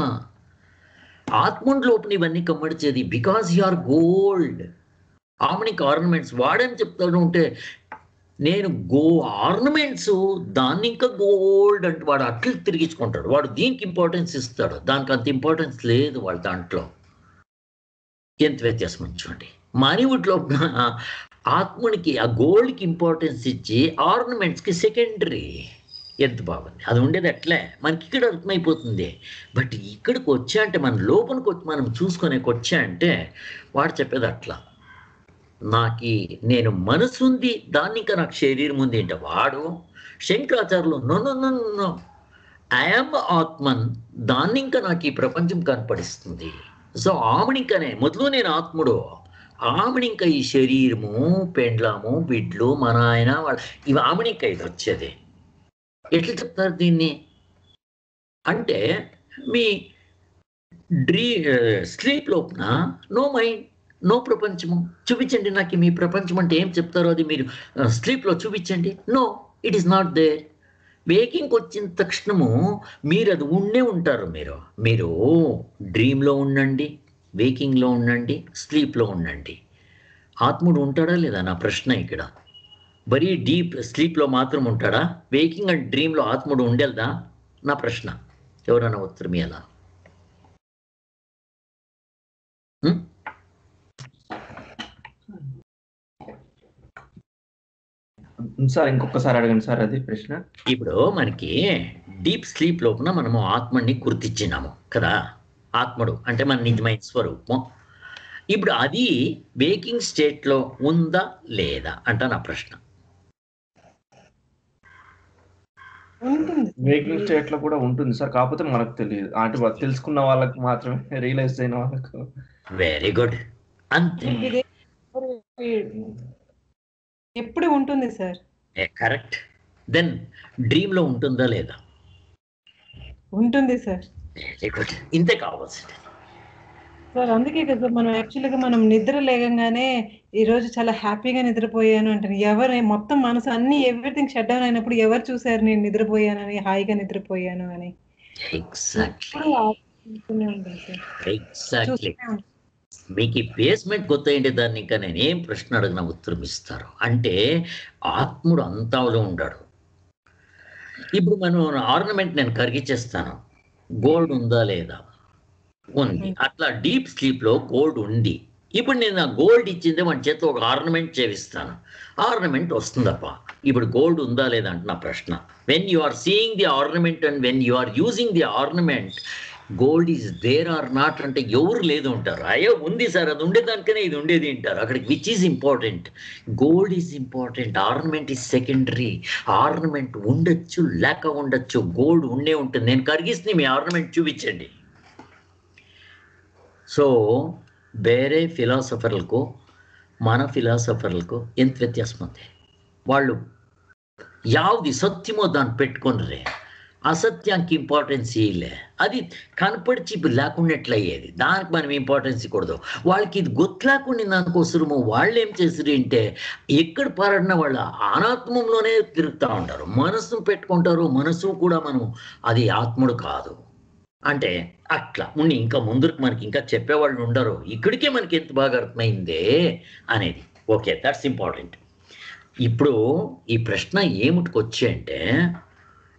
ఆత్మన్ లోపల ఇవన్నీ కమ్మడిచేది బికాజ్ యు ఆర్ గోల్డ్ ఆమెనికి ఆర్నమెంట్స్ వాడని చెప్తాడు ఉంటే నేను గో ఆర్నమెంట్స్ దాన్ని ఇంకా గోల్డ్ అంటే వాడు అట్లు తిరిగించుకుంటాడు వాడు దీనికి ఇంపార్టెన్స్ ఇస్తాడు దానికి అంత ఇంపార్టెన్స్ లేదు వాళ్ళ దాంట్లో ఎంత వ్యత్యాసం ఉంది చూడండి మానవుడిలో ఆత్మనికి ఆ గోల్డ్కి ఇంపార్టెన్స్ ఇచ్చి ఆర్నమెంట్స్కి సెకండరీ ఎంత బాగుంది అది ఉండేది అట్లే మనకి ఇక్కడ అర్థమైపోతుంది బట్ ఇక్కడికి వచ్చా అంటే మన లోపలికి వచ్చి మనం చూసుకునేకి వచ్చా అంటే వాడు చెప్పేది అట్లా నాకు నేను మనసు ఉంది దాన్ని ఇంకా నాకు శరీరం ఉంది అంటే వాడు శంకరాచార్యులు no no no no I'm Atman దాన్ని ఇంకా నాకు ఈ ప్రపంచం కనపడిస్తుంది సో ఆమెనింకనే మొదలు నేను ఆత్ముడు ఆమెనింక ఈ శరీరము పెండ్లాము బిడ్లు మన ఆయన వాళ్ళు ఇవి ఆమెనింక ఇది వచ్చేది ఎట్లా చెప్తారు దీన్ని అంటే మీ డ్రీ స్లీప్ లోపల నో మైండ్ నో ప్రపంచము చూపించండి నాకు మీ ప్రపంచం అంటే ఏం చెప్తారో అది మీరు స్లీప్లో చూపించండి no it is not there వేకింగ్కి వచ్చిన తక్షణము మీరు అది ఉండే ఉంటారు మీరు మీరు డ్రీమ్లో ఉండండి వేకింగ్లో ఉండండి స్లీప్లో ఉండండి ఆత్ముడు ఉంటాడా లేదా నా ప్రశ్న ఇక్కడ బరీ డీప్ స్లీప్లో మాత్రం ఉంటాడా వేకింగ్ అండ్ డ్రీమ్లో ఆత్ముడు ఉండేదా నా ప్రశ్న ఎవరైనా ఉత్తరం ఎలా సార్ ఇంకొకసారి అడగండి సార్ అది ప్రశ్న ఇప్పుడు మనకి డీప్ స్లీప్ లోపల మనము ఆత్మని గుర్తించినాము కదా ఆత్మడు అంటే మన నిజమైన స్వరూపం ఇప్పుడు అది వేకింగ్ స్టేట్లో ఉందా లేదా అంట నా ప్రశ్న ఉంటుంది వేకింగ్ స్టేట్ లో కూడా ఉంటుంది సార్ కాకపోతే మనకు తెలియదు అంటే వాళ్ళు తెలుసుకున్న వాళ్ళకి మాత్రమే రియలైజ్ అయిన వాళ్ళకు వెరీ గుడ్ అంతే ఇది ఎప్పుడు ఉంటుంది సార్ కరెక్ట్ దెన్ డ్రీమ్లో ఉంటుందా లేదా ఉంటుంది సార్ వెరీ గుడ్ ఇంతే కావాల్సింది సార్ అందుకే కదా సార్ మనం యాక్చువల్గా మనం నిద్ర లేగంగానే ఈ రోజు చాలా హ్యాపీగా నిద్రపోయాను అంటాను ఎవరు మొత్తం మనసు అన్ని ఎవ్రీథింగ్ షట్ డౌన్ అయినప్పుడు ఎవరు చూసారు నేను నిద్రపోయానని హాయిగా నిద్రపోయాను అని ఎగ్జాక్ట్లీ ఎప్పుడు ఆలోచిస్తూనే ఉంటాను సార్ ఎగ్జాక్ట్లీ చూస్తూనే ఉంటాను. మీకు ఈ బేస్మెంట్ కొత్త ఏంటి దాన్ని ఇంకా నేను ఏం ప్రశ్న అడిగిన ఉత్తరం ఇస్తారు అంటే ఆత్ముడు అంతాలో ఉండాడు ఇప్పుడు మనం ఆర్నమెంట్ నేను కరిగిచ్చేస్తాను గోల్డ్ ఉందా లేదా ఉంది అట్లా డీప్ స్లీప్ లో గోల్డ్ ఉంది ఇప్పుడు నేను ఆ గోల్డ్ ఇచ్చింది మన చేతిలో ఒక ఆర్నమెంట్ చేపిస్తాను ఆర్నమెంట్ వస్తుందప్ప ఇప్పుడు గోల్డ్ ఉందా లేదా అంటే నా ప్రశ్న when you are seeing the ornament and when you are using the ornament gold is there or not అంటే ఎవరు లేదు ఉంటారు అయ్యో ఉంది సార్ అది ఉండేదానికనే ఇది ఉండేది అంటారు అక్కడికి which is important gold is important ornament is secondary ornament ఉండొచ్చు లేక ఉండొచ్చు గోల్డ్ ఉండే ఉంటుంది నేను కరిగిస్తే మీ ఆర్నమెంట్ చూపించండి సో ಬೇರೆ ಫಿಲಾಸಫರ್లకు మన ఫిలాసఫర్లకు ఎంత వ్యత్యాసం ఉంది వాళ్ళు యావది సత్యమో దాన్ని పెట్టుకున్నరే అసత్యానికి ఇంపార్టెన్స్ ఇయ్యలే అది కనపడిచి ఇప్పుడు లేకుండా ఎట్లా అయ్యేది దానికి మనం ఇంపార్టెన్స్ ఇవ్వకూడదు వాళ్ళకి ఇది గుర్తు లేకుండా దానికోసము వాళ్ళు ఏం చేసారు అంటే ఎక్కడ పారడిన వాళ్ళ అనాత్మంలోనే తిరుగుతూ ఉంటారు మనసును పెట్టుకుంటారు మనసు కూడా మనం అది ఆత్ముడు కాదు అంటే అట్లా ఉండి ఇంకా ముందుకు మనకి ఇంకా చెప్పేవాళ్ళు ఉండరు ఇక్కడికే మనకి ఎంత బాగా అర్థమైందే అనేది ఓకే దట్స్ ఇంపార్టెంట్ ఇప్పుడు ఈ ప్రశ్న ఏమిటికి వచ్చి అంటే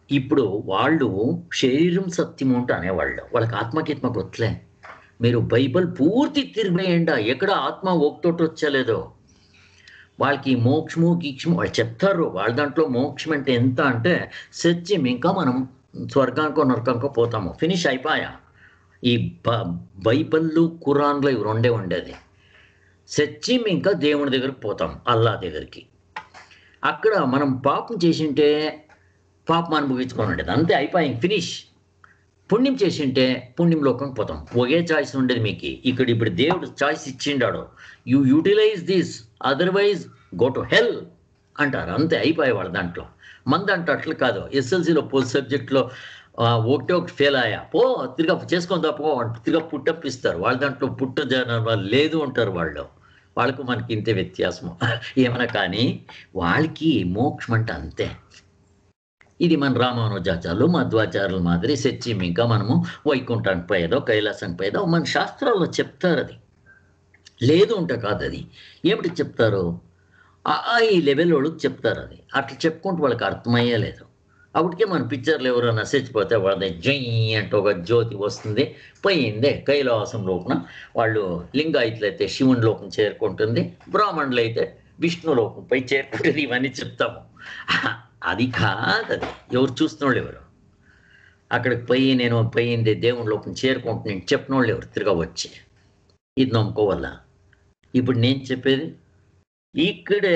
ఇప్పుడు వాళ్ళు శరీరం సత్యము అంటే అనేవాళ్ళు వాళ్ళకి ఆత్మకిత్మ గొత్తలే మీరు బైబిల్ పూర్తి తిరిగేయండి ఎక్కడ ఆత్మ ఒకతోటి వచ్చలేదో వాళ్ళకి మోక్షము గీక్షము వాళ్ళు చెప్తారు వాళ్ళ దాంట్లో మోక్షం అంటే ఎంత అంటే సత్యం ఇంకా మనం స్వర్గానికో నరకానికో పోతాము ఫినిష్ అయిపోయా ఈ బ బైబిళ్ళు ఖురాన్లో ఇవి రెండే ఉండేది సత్యం ఇంకా దేవుని దగ్గరికి పోతాం అల్లా దగ్గరికి అక్కడ మనం పాపం చేసింటే పాపం అనుభవించుకొని ఉండేది అంతే అయిపోయింది ఫినిష్ పుణ్యం చేసింటే పుణ్యం లోకంకి పోతాం ఒకే చాయిస్ ఉండేది మీకు ఇక్కడ ఇప్పుడు దేవుడు చాయిస్ ఇచ్చిండాడు you utilise this otherwise go to hell అంటారు అంతే అయిపోయేవాళ్ళు దాంట్లో మన దాంట్లో అట్లా కాదు ఎస్ఎల్సీలో పోస్ట్ సబ్జెక్ట్లో ఒకటే ఒకటి ఫెయిల్ అయ్యా పో తిరిగా చేసుకొని పో తిరిగా పుట్టప్ ఇస్తారు వాళ్ళ దాంట్లో పుట్ట జనం లేదు అంటారు వాళ్ళు వాళ్ళకు మనకి ఇంతే వ్యత్యాసము ఏమైనా కానీ వాళ్ళకి మోక్షం అంటే అంతే ఇది మన రామానుజాచార్యులు మధ్వాచార్యుల మాదిరి సత్యం ఇంకా మనము వైకుంఠానికి పోయేదో కైలాసానికి పోయేదో మన శాస్త్రాల్లో చెప్తారు అది లేదు ఉంటే కాదు అది ఏమిటి చెప్తారు ఆ ఆ ఈ లెవెల్ వాళ్ళకి చెప్తారు అది అట్లా చెప్పుకుంటూ వాళ్ళకి అర్థమయ్యే లేదు అప్పటికే మన పిక్చర్లు ఎవరైనా చచ్చిపోతే వాళ్ళది జై అంటే ఒక జ్యోతి వస్తుంది పోయిందే కైలాసం లోపల వాళ్ళు లింగాయతులైతే శివుని లోకం చేరుకుంటుంది బ్రాహ్మణులు అయితే విష్ణు లోకం పై చేరుకుంటుంది ఇవన్నీ చెప్తాము అది కాదు అది ఎవరు చూస్తున్నోళ్ళు ఎవరు అక్కడికి పోయి నేను పోయింది దేవుని లోపం చేరుకుంటున్నాను నేను చెప్పిన వాళ్ళు ఎవరు తిరగ వచ్చి ఇది నమ్ముకోవాల ఇప్పుడు నేను చెప్పేది ఇక్కడే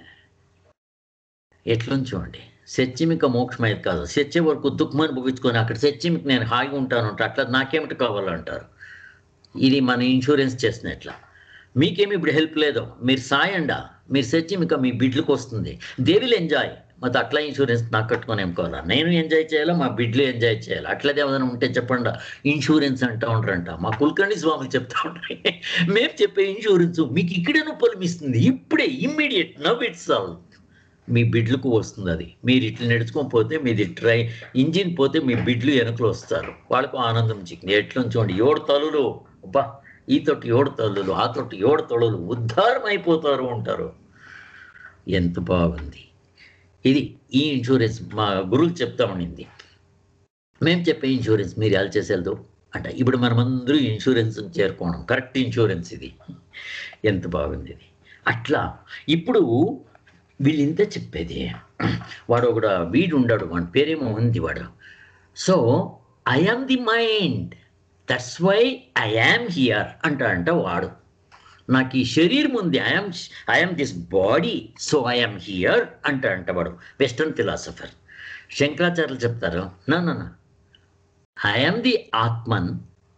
ఎట్లని చూడండి సత్యమిక మోక్షమైంది కాదు సత్యం వరకు దుఃఖమని భుగించుకొని అక్కడ సత్యమికి నేను హాయిగా ఉంటాను అంటే అట్లా నాకేమిటి కావాలంటారు ఇది మన ఇన్సూరెన్స్ చేసినట్ల మీకేమి ఇప్పుడు హెల్ప్ లేదు మీరు సాయండా మీరు సత్యమిక మీ బిడ్లకు వస్తుంది దే విల్ ఎంజాయ్ మరి అట్లా ఇన్సూరెన్స్ నాకు కట్టుకొని ఏం కావాలా నేను ఎంజాయ్ చేయాలా మా బిడ్లు ఎంజాయ్ చేయాలి అట్లదే ఏదైనా ఉంటే చెప్పండి ఇన్సూరెన్స్ అంటా ఉంటారంట మా కుల్కర్ణి స్వాములు చెప్తా ఉంటారు మేము చెప్పే ఇన్సూరెన్స్ మీకు ఇక్కడే నొప్పులు ఇస్తుంది ఇప్పుడే ఇమ్మీడియట్ నవ్ ఇట్స్ ఆల్ మీ బిడ్లకు వస్తుంది అది మీరు ఇట్లా నడుచుకొని పోతే మీది ట్రై ఇంజిన్ పోతే మీ బిడ్లు వెనకలు వస్తారు వాళ్ళకు ఆనందం చిక్కింది ఎట్లా చూడండి ఏడు తలులు అబ్బా ఈ తోటి ఏడు తల్లులు ఆ తోటి ఏడు తొడులు ఉద్ధారం అయిపోతారు ఉంటారు ఎంత బాగుంది ఇది ఈ ఇన్సూరెన్స్ మా గురువులు చెప్తా ఉండింది మేము చెప్పే ఇన్సూరెన్స్ మీరు ఎలా చేసేదో అంట ఇప్పుడు మనమందరూ ఇన్సూరెన్స్ చేరుకోవడం కరెక్ట్ ఇన్సూరెన్స్ ఇది ఎంత బాగుంది ఇది అట్లా ఇప్పుడు వీళ్ళు ఇంతే చెప్పేది వాడు ఒకడు వీడు ఉండాడు వాడి పేరేమో ఉంది వాడు so I am the mind that's why I am here అంట అంట వాడు నాకు ఈ శరీరం ఉంది I'm I'm this body so I'm here అంట అంట వాడు వెస్టర్న్ ఫిలాసఫర్ శంకరాచార్యులు చెప్తారు నా నా I'm the Atman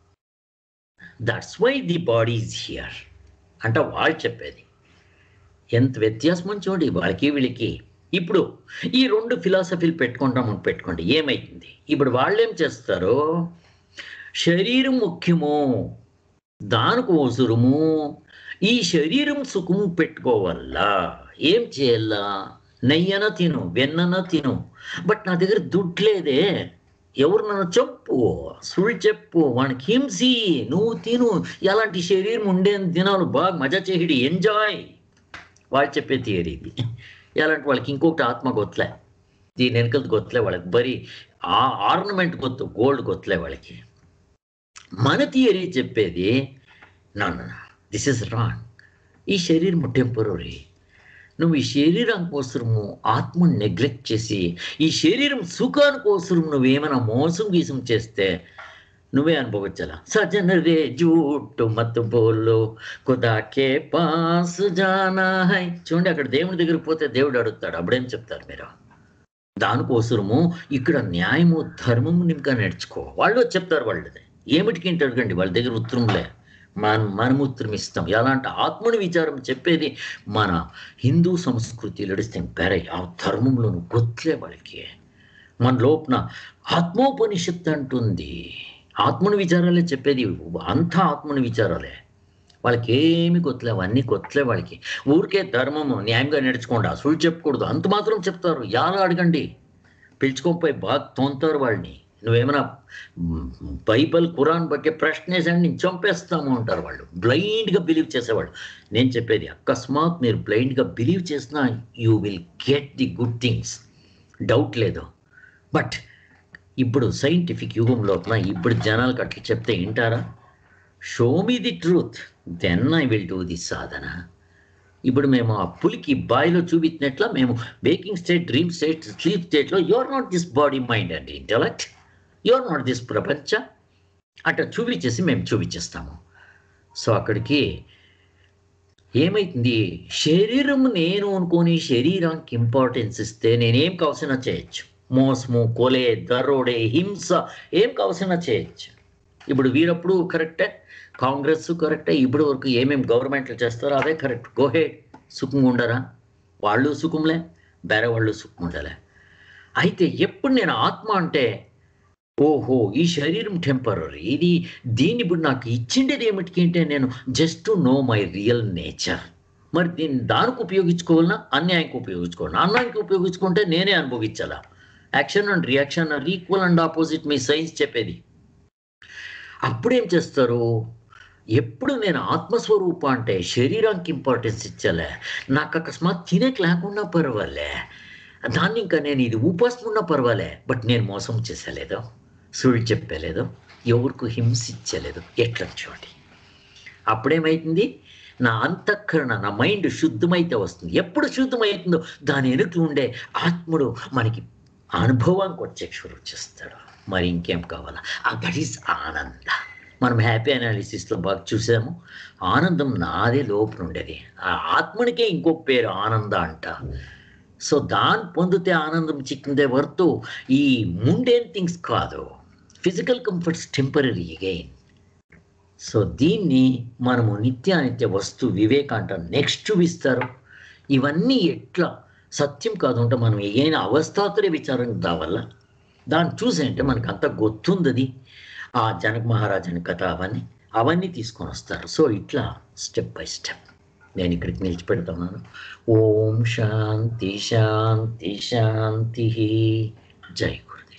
that's why the body is here అంట వాళ్ళు చెప్పేది ఎంత వ్యత్యాసం చూడండి వాళ్ళకి వీళ్ళకి ఇప్పుడు ఈ రెండు ఫిలాసఫీలు పెట్టుకుంటాము పెట్టుకోండి ఏమైంది ఇప్పుడు వాళ్ళు ఏం చేస్తారు శరీరం ముఖ్యము దానికి అవసరము ఈ శరీరం సుఖము పెట్టుకోవాలా ఏం చేయాలా నెయ్యన తిను వెన్నన తిను బట్ నా దగ్గర దుడ్డు లేదే ఎవరు నన్ను చెప్పు సుళ్ళు చెప్పు వానికి హింసి నువ్వు తిను ఎలాంటి శరీరం ఉండే దినాలు బాగా మజా చేయడి ఎంజాయ్ వాళ్ళు చెప్పే థియరీ ఇది ఎలాంటి వాళ్ళకి ఇంకొకటి ఆత్మ గొత్తలే దీని వెనకది గొత్తలే వాళ్ళకి బరీ ఆ ఆర్నమెంట్ గొత్తు గోల్డ్ గొత్తలే వాళ్ళకి మన థియరీ చెప్పేది నా దిస్ ఇస్ రాంగ్ ఈ శరీరం టెంపరీ నువ్వు ఈ శరీరం కోసము ఆత్మను నెగ్లెక్ట్ చేసి ఈ శరీరం సుఖాని కోసం నువ్వేమైనా మోసం గీసం చేస్తే నువ్వే అనుభవించాలా సజన రే జూట్ మత్ బోలో కుదాకే పాస్ జానా హై చూడండి అక్కడ దేవుడి దగ్గరికి పోతే దేవుడు అడుగుతాడు అప్పుడేం చెప్తారు మీరు దానికోసము ఇక్కడ న్యాయము ధర్మము నింకా నేర్చుకో వాళ్ళు చెప్తారు వాళ్ళది ఏమిటికి ఏంటి అడగండి వాళ్ళ దగ్గర ఉత్తరంలే మన మనం ఉత్తరం ఇస్తాం ఎలాంటి ఆత్మని విచారం చెప్పేది మన హిందూ సంస్కృతి లడిస్తే పెరై ఆ ధర్మంలోను గొత్లే వాళ్ళకి మన లోపల ఆత్మోపనిషత్తు అంటుంది ఆత్మని విచారాలే చెప్పేది అంతా ఆత్మని విచారాలే వాళ్ళకి ఏమి కొత్తలే అవన్నీ కొత్తలే వాళ్ళకి ఊరికే ధర్మము న్యాయంగా నడుచుకోండి అసలు చెప్పకూడదు అంత మాత్రం చెప్తారు ఎలా అడగండి పిలుచుకోకపోయి బాగా తోంతారు వాళ్ళని నువ్వేమైనా బైబిల్ ఖురాన్ బట్టి ప్రశ్న వేసండి నేను చంపేస్తాము అంటారు వాళ్ళు బ్లైండ్గా బిలీవ్ చేసేవాళ్ళు నేను చెప్పేది అకస్మాత్ మీరు బ్లైండ్గా బిలీవ్ చేసినా you will get the good things డౌట్ లేదు బట్ ఇప్పుడు సైంటిఫిక్ యుగం లోపల ఇప్పుడు జనాలకు అట్లా చెప్తే వింటారా show me the truth then I will do the sadhana ఇప్పుడు మేము ఆ పులికి బాయిలో చూపించినట్ల మేము waking state dream state sleep స్టేట్లో you are not this body mind and intellect you are not this ప్రపంచ అట్లా చూపించేసి మేము చూపించేస్తాము సో అక్కడికి ఏమైతుంది శరీరం నేను అనుకొని శరీరానికి ఇంపార్టెన్స్ ఇస్తే నేనేం కావాల్సిన చేయొచ్చు మోసము కొలే దరోడే హింస ఏం కావాల్సిన చేయొచ్చు ఇప్పుడు వీరప్పుడు కరెక్టే కాంగ్రెస్ కరెక్టే ఇప్పుడు వరకు ఏమేమి గవర్నమెంట్లు చేస్తారో అవే కరెక్ట్ గోహెడ్ సుఖంగా ఉండరా వాళ్ళు సుఖంలే బేరే వాళ్ళు సుఖం ఉండలే అయితే ఎప్పుడు నేను ఆత్మ అంటే ఓహో ఈ శరీరం టెంపరీ ఇది దీన్ని ఇప్పుడు నాకు ఇచ్చిండేది ఏమిటికి అంటే నేను just to know my real nature మరి దీన్ని దానికి ఉపయోగించుకోవాలన్నా అన్యాయానికి ఉపయోగించుకోవాలి అన్యాయానికి ఉపయోగించుకుంటే నేనే అనుభవించాలా action and reaction are equal and opposite మీ సైన్స్ చెప్పేది అప్పుడేం చేస్తారు ఎప్పుడు నేను ఆత్మస్వరూప అంటే శరీరానికి ఇంపార్టెన్స్ ఇచ్చలే నాకు అకస్మాత్ తినేకి లేకుండా పర్వాలే దాన్ని ఇంకా నేను ఇది ఉపాసమున్నా పర్వాలే బట్ నేను మోసం చేసలేదు సుళ్ళు చెప్పలేదు ఎవరికి హింసించలేదు ఎట్లా చూడండి అప్పుడేమైతుంది నా అంతఃకరణ నా మైండ్ శుద్ధమైతే వస్తుంది ఎప్పుడు శుద్ధమవుతుందో దాని వెనుక ఉండే ఆత్ముడు మనకి అనుభవానికి వచ్చే షురు చేస్తాడు మరి ఇంకేం కావాలా ఆ దట్ ఈస్ ఆనంద మనం హ్యాపీ అనాలిసిస్లో బాగా చూసాము ఆనందం నాదే లోపల ఉండేది ఆ ఆత్మనికే ఇంకొక పేరు ఆనంద అంట సో దాన్ని పొందితే ఆనందం చిక్కిందే వర్తు ఈ ముండేన్ థింగ్స్ కాదు physical comforts temporary again so దీన్ని మనము నిత్యానిత్య వస్తు వివేక అంట నెక్స్ట్ చూపిస్తారు ఇవన్నీ ఎట్లా సత్యం కాదు అంటే మనం ఏదైనా అవస్థాతులే విచారం దావల్ల దాన్ని చూసేంటే మనకు అంత గొత్తుందది ఆ జనక మహారాజుని కథ అవన్నీ అవన్నీ తీసుకొని వస్తారు సో ఇట్లా స్టెప్ బై స్టెప్ నేను ఇక్కడికి నిలిచిపెడుతున్నాను ఓం శాంతి శాంతి శాంతి జై గురు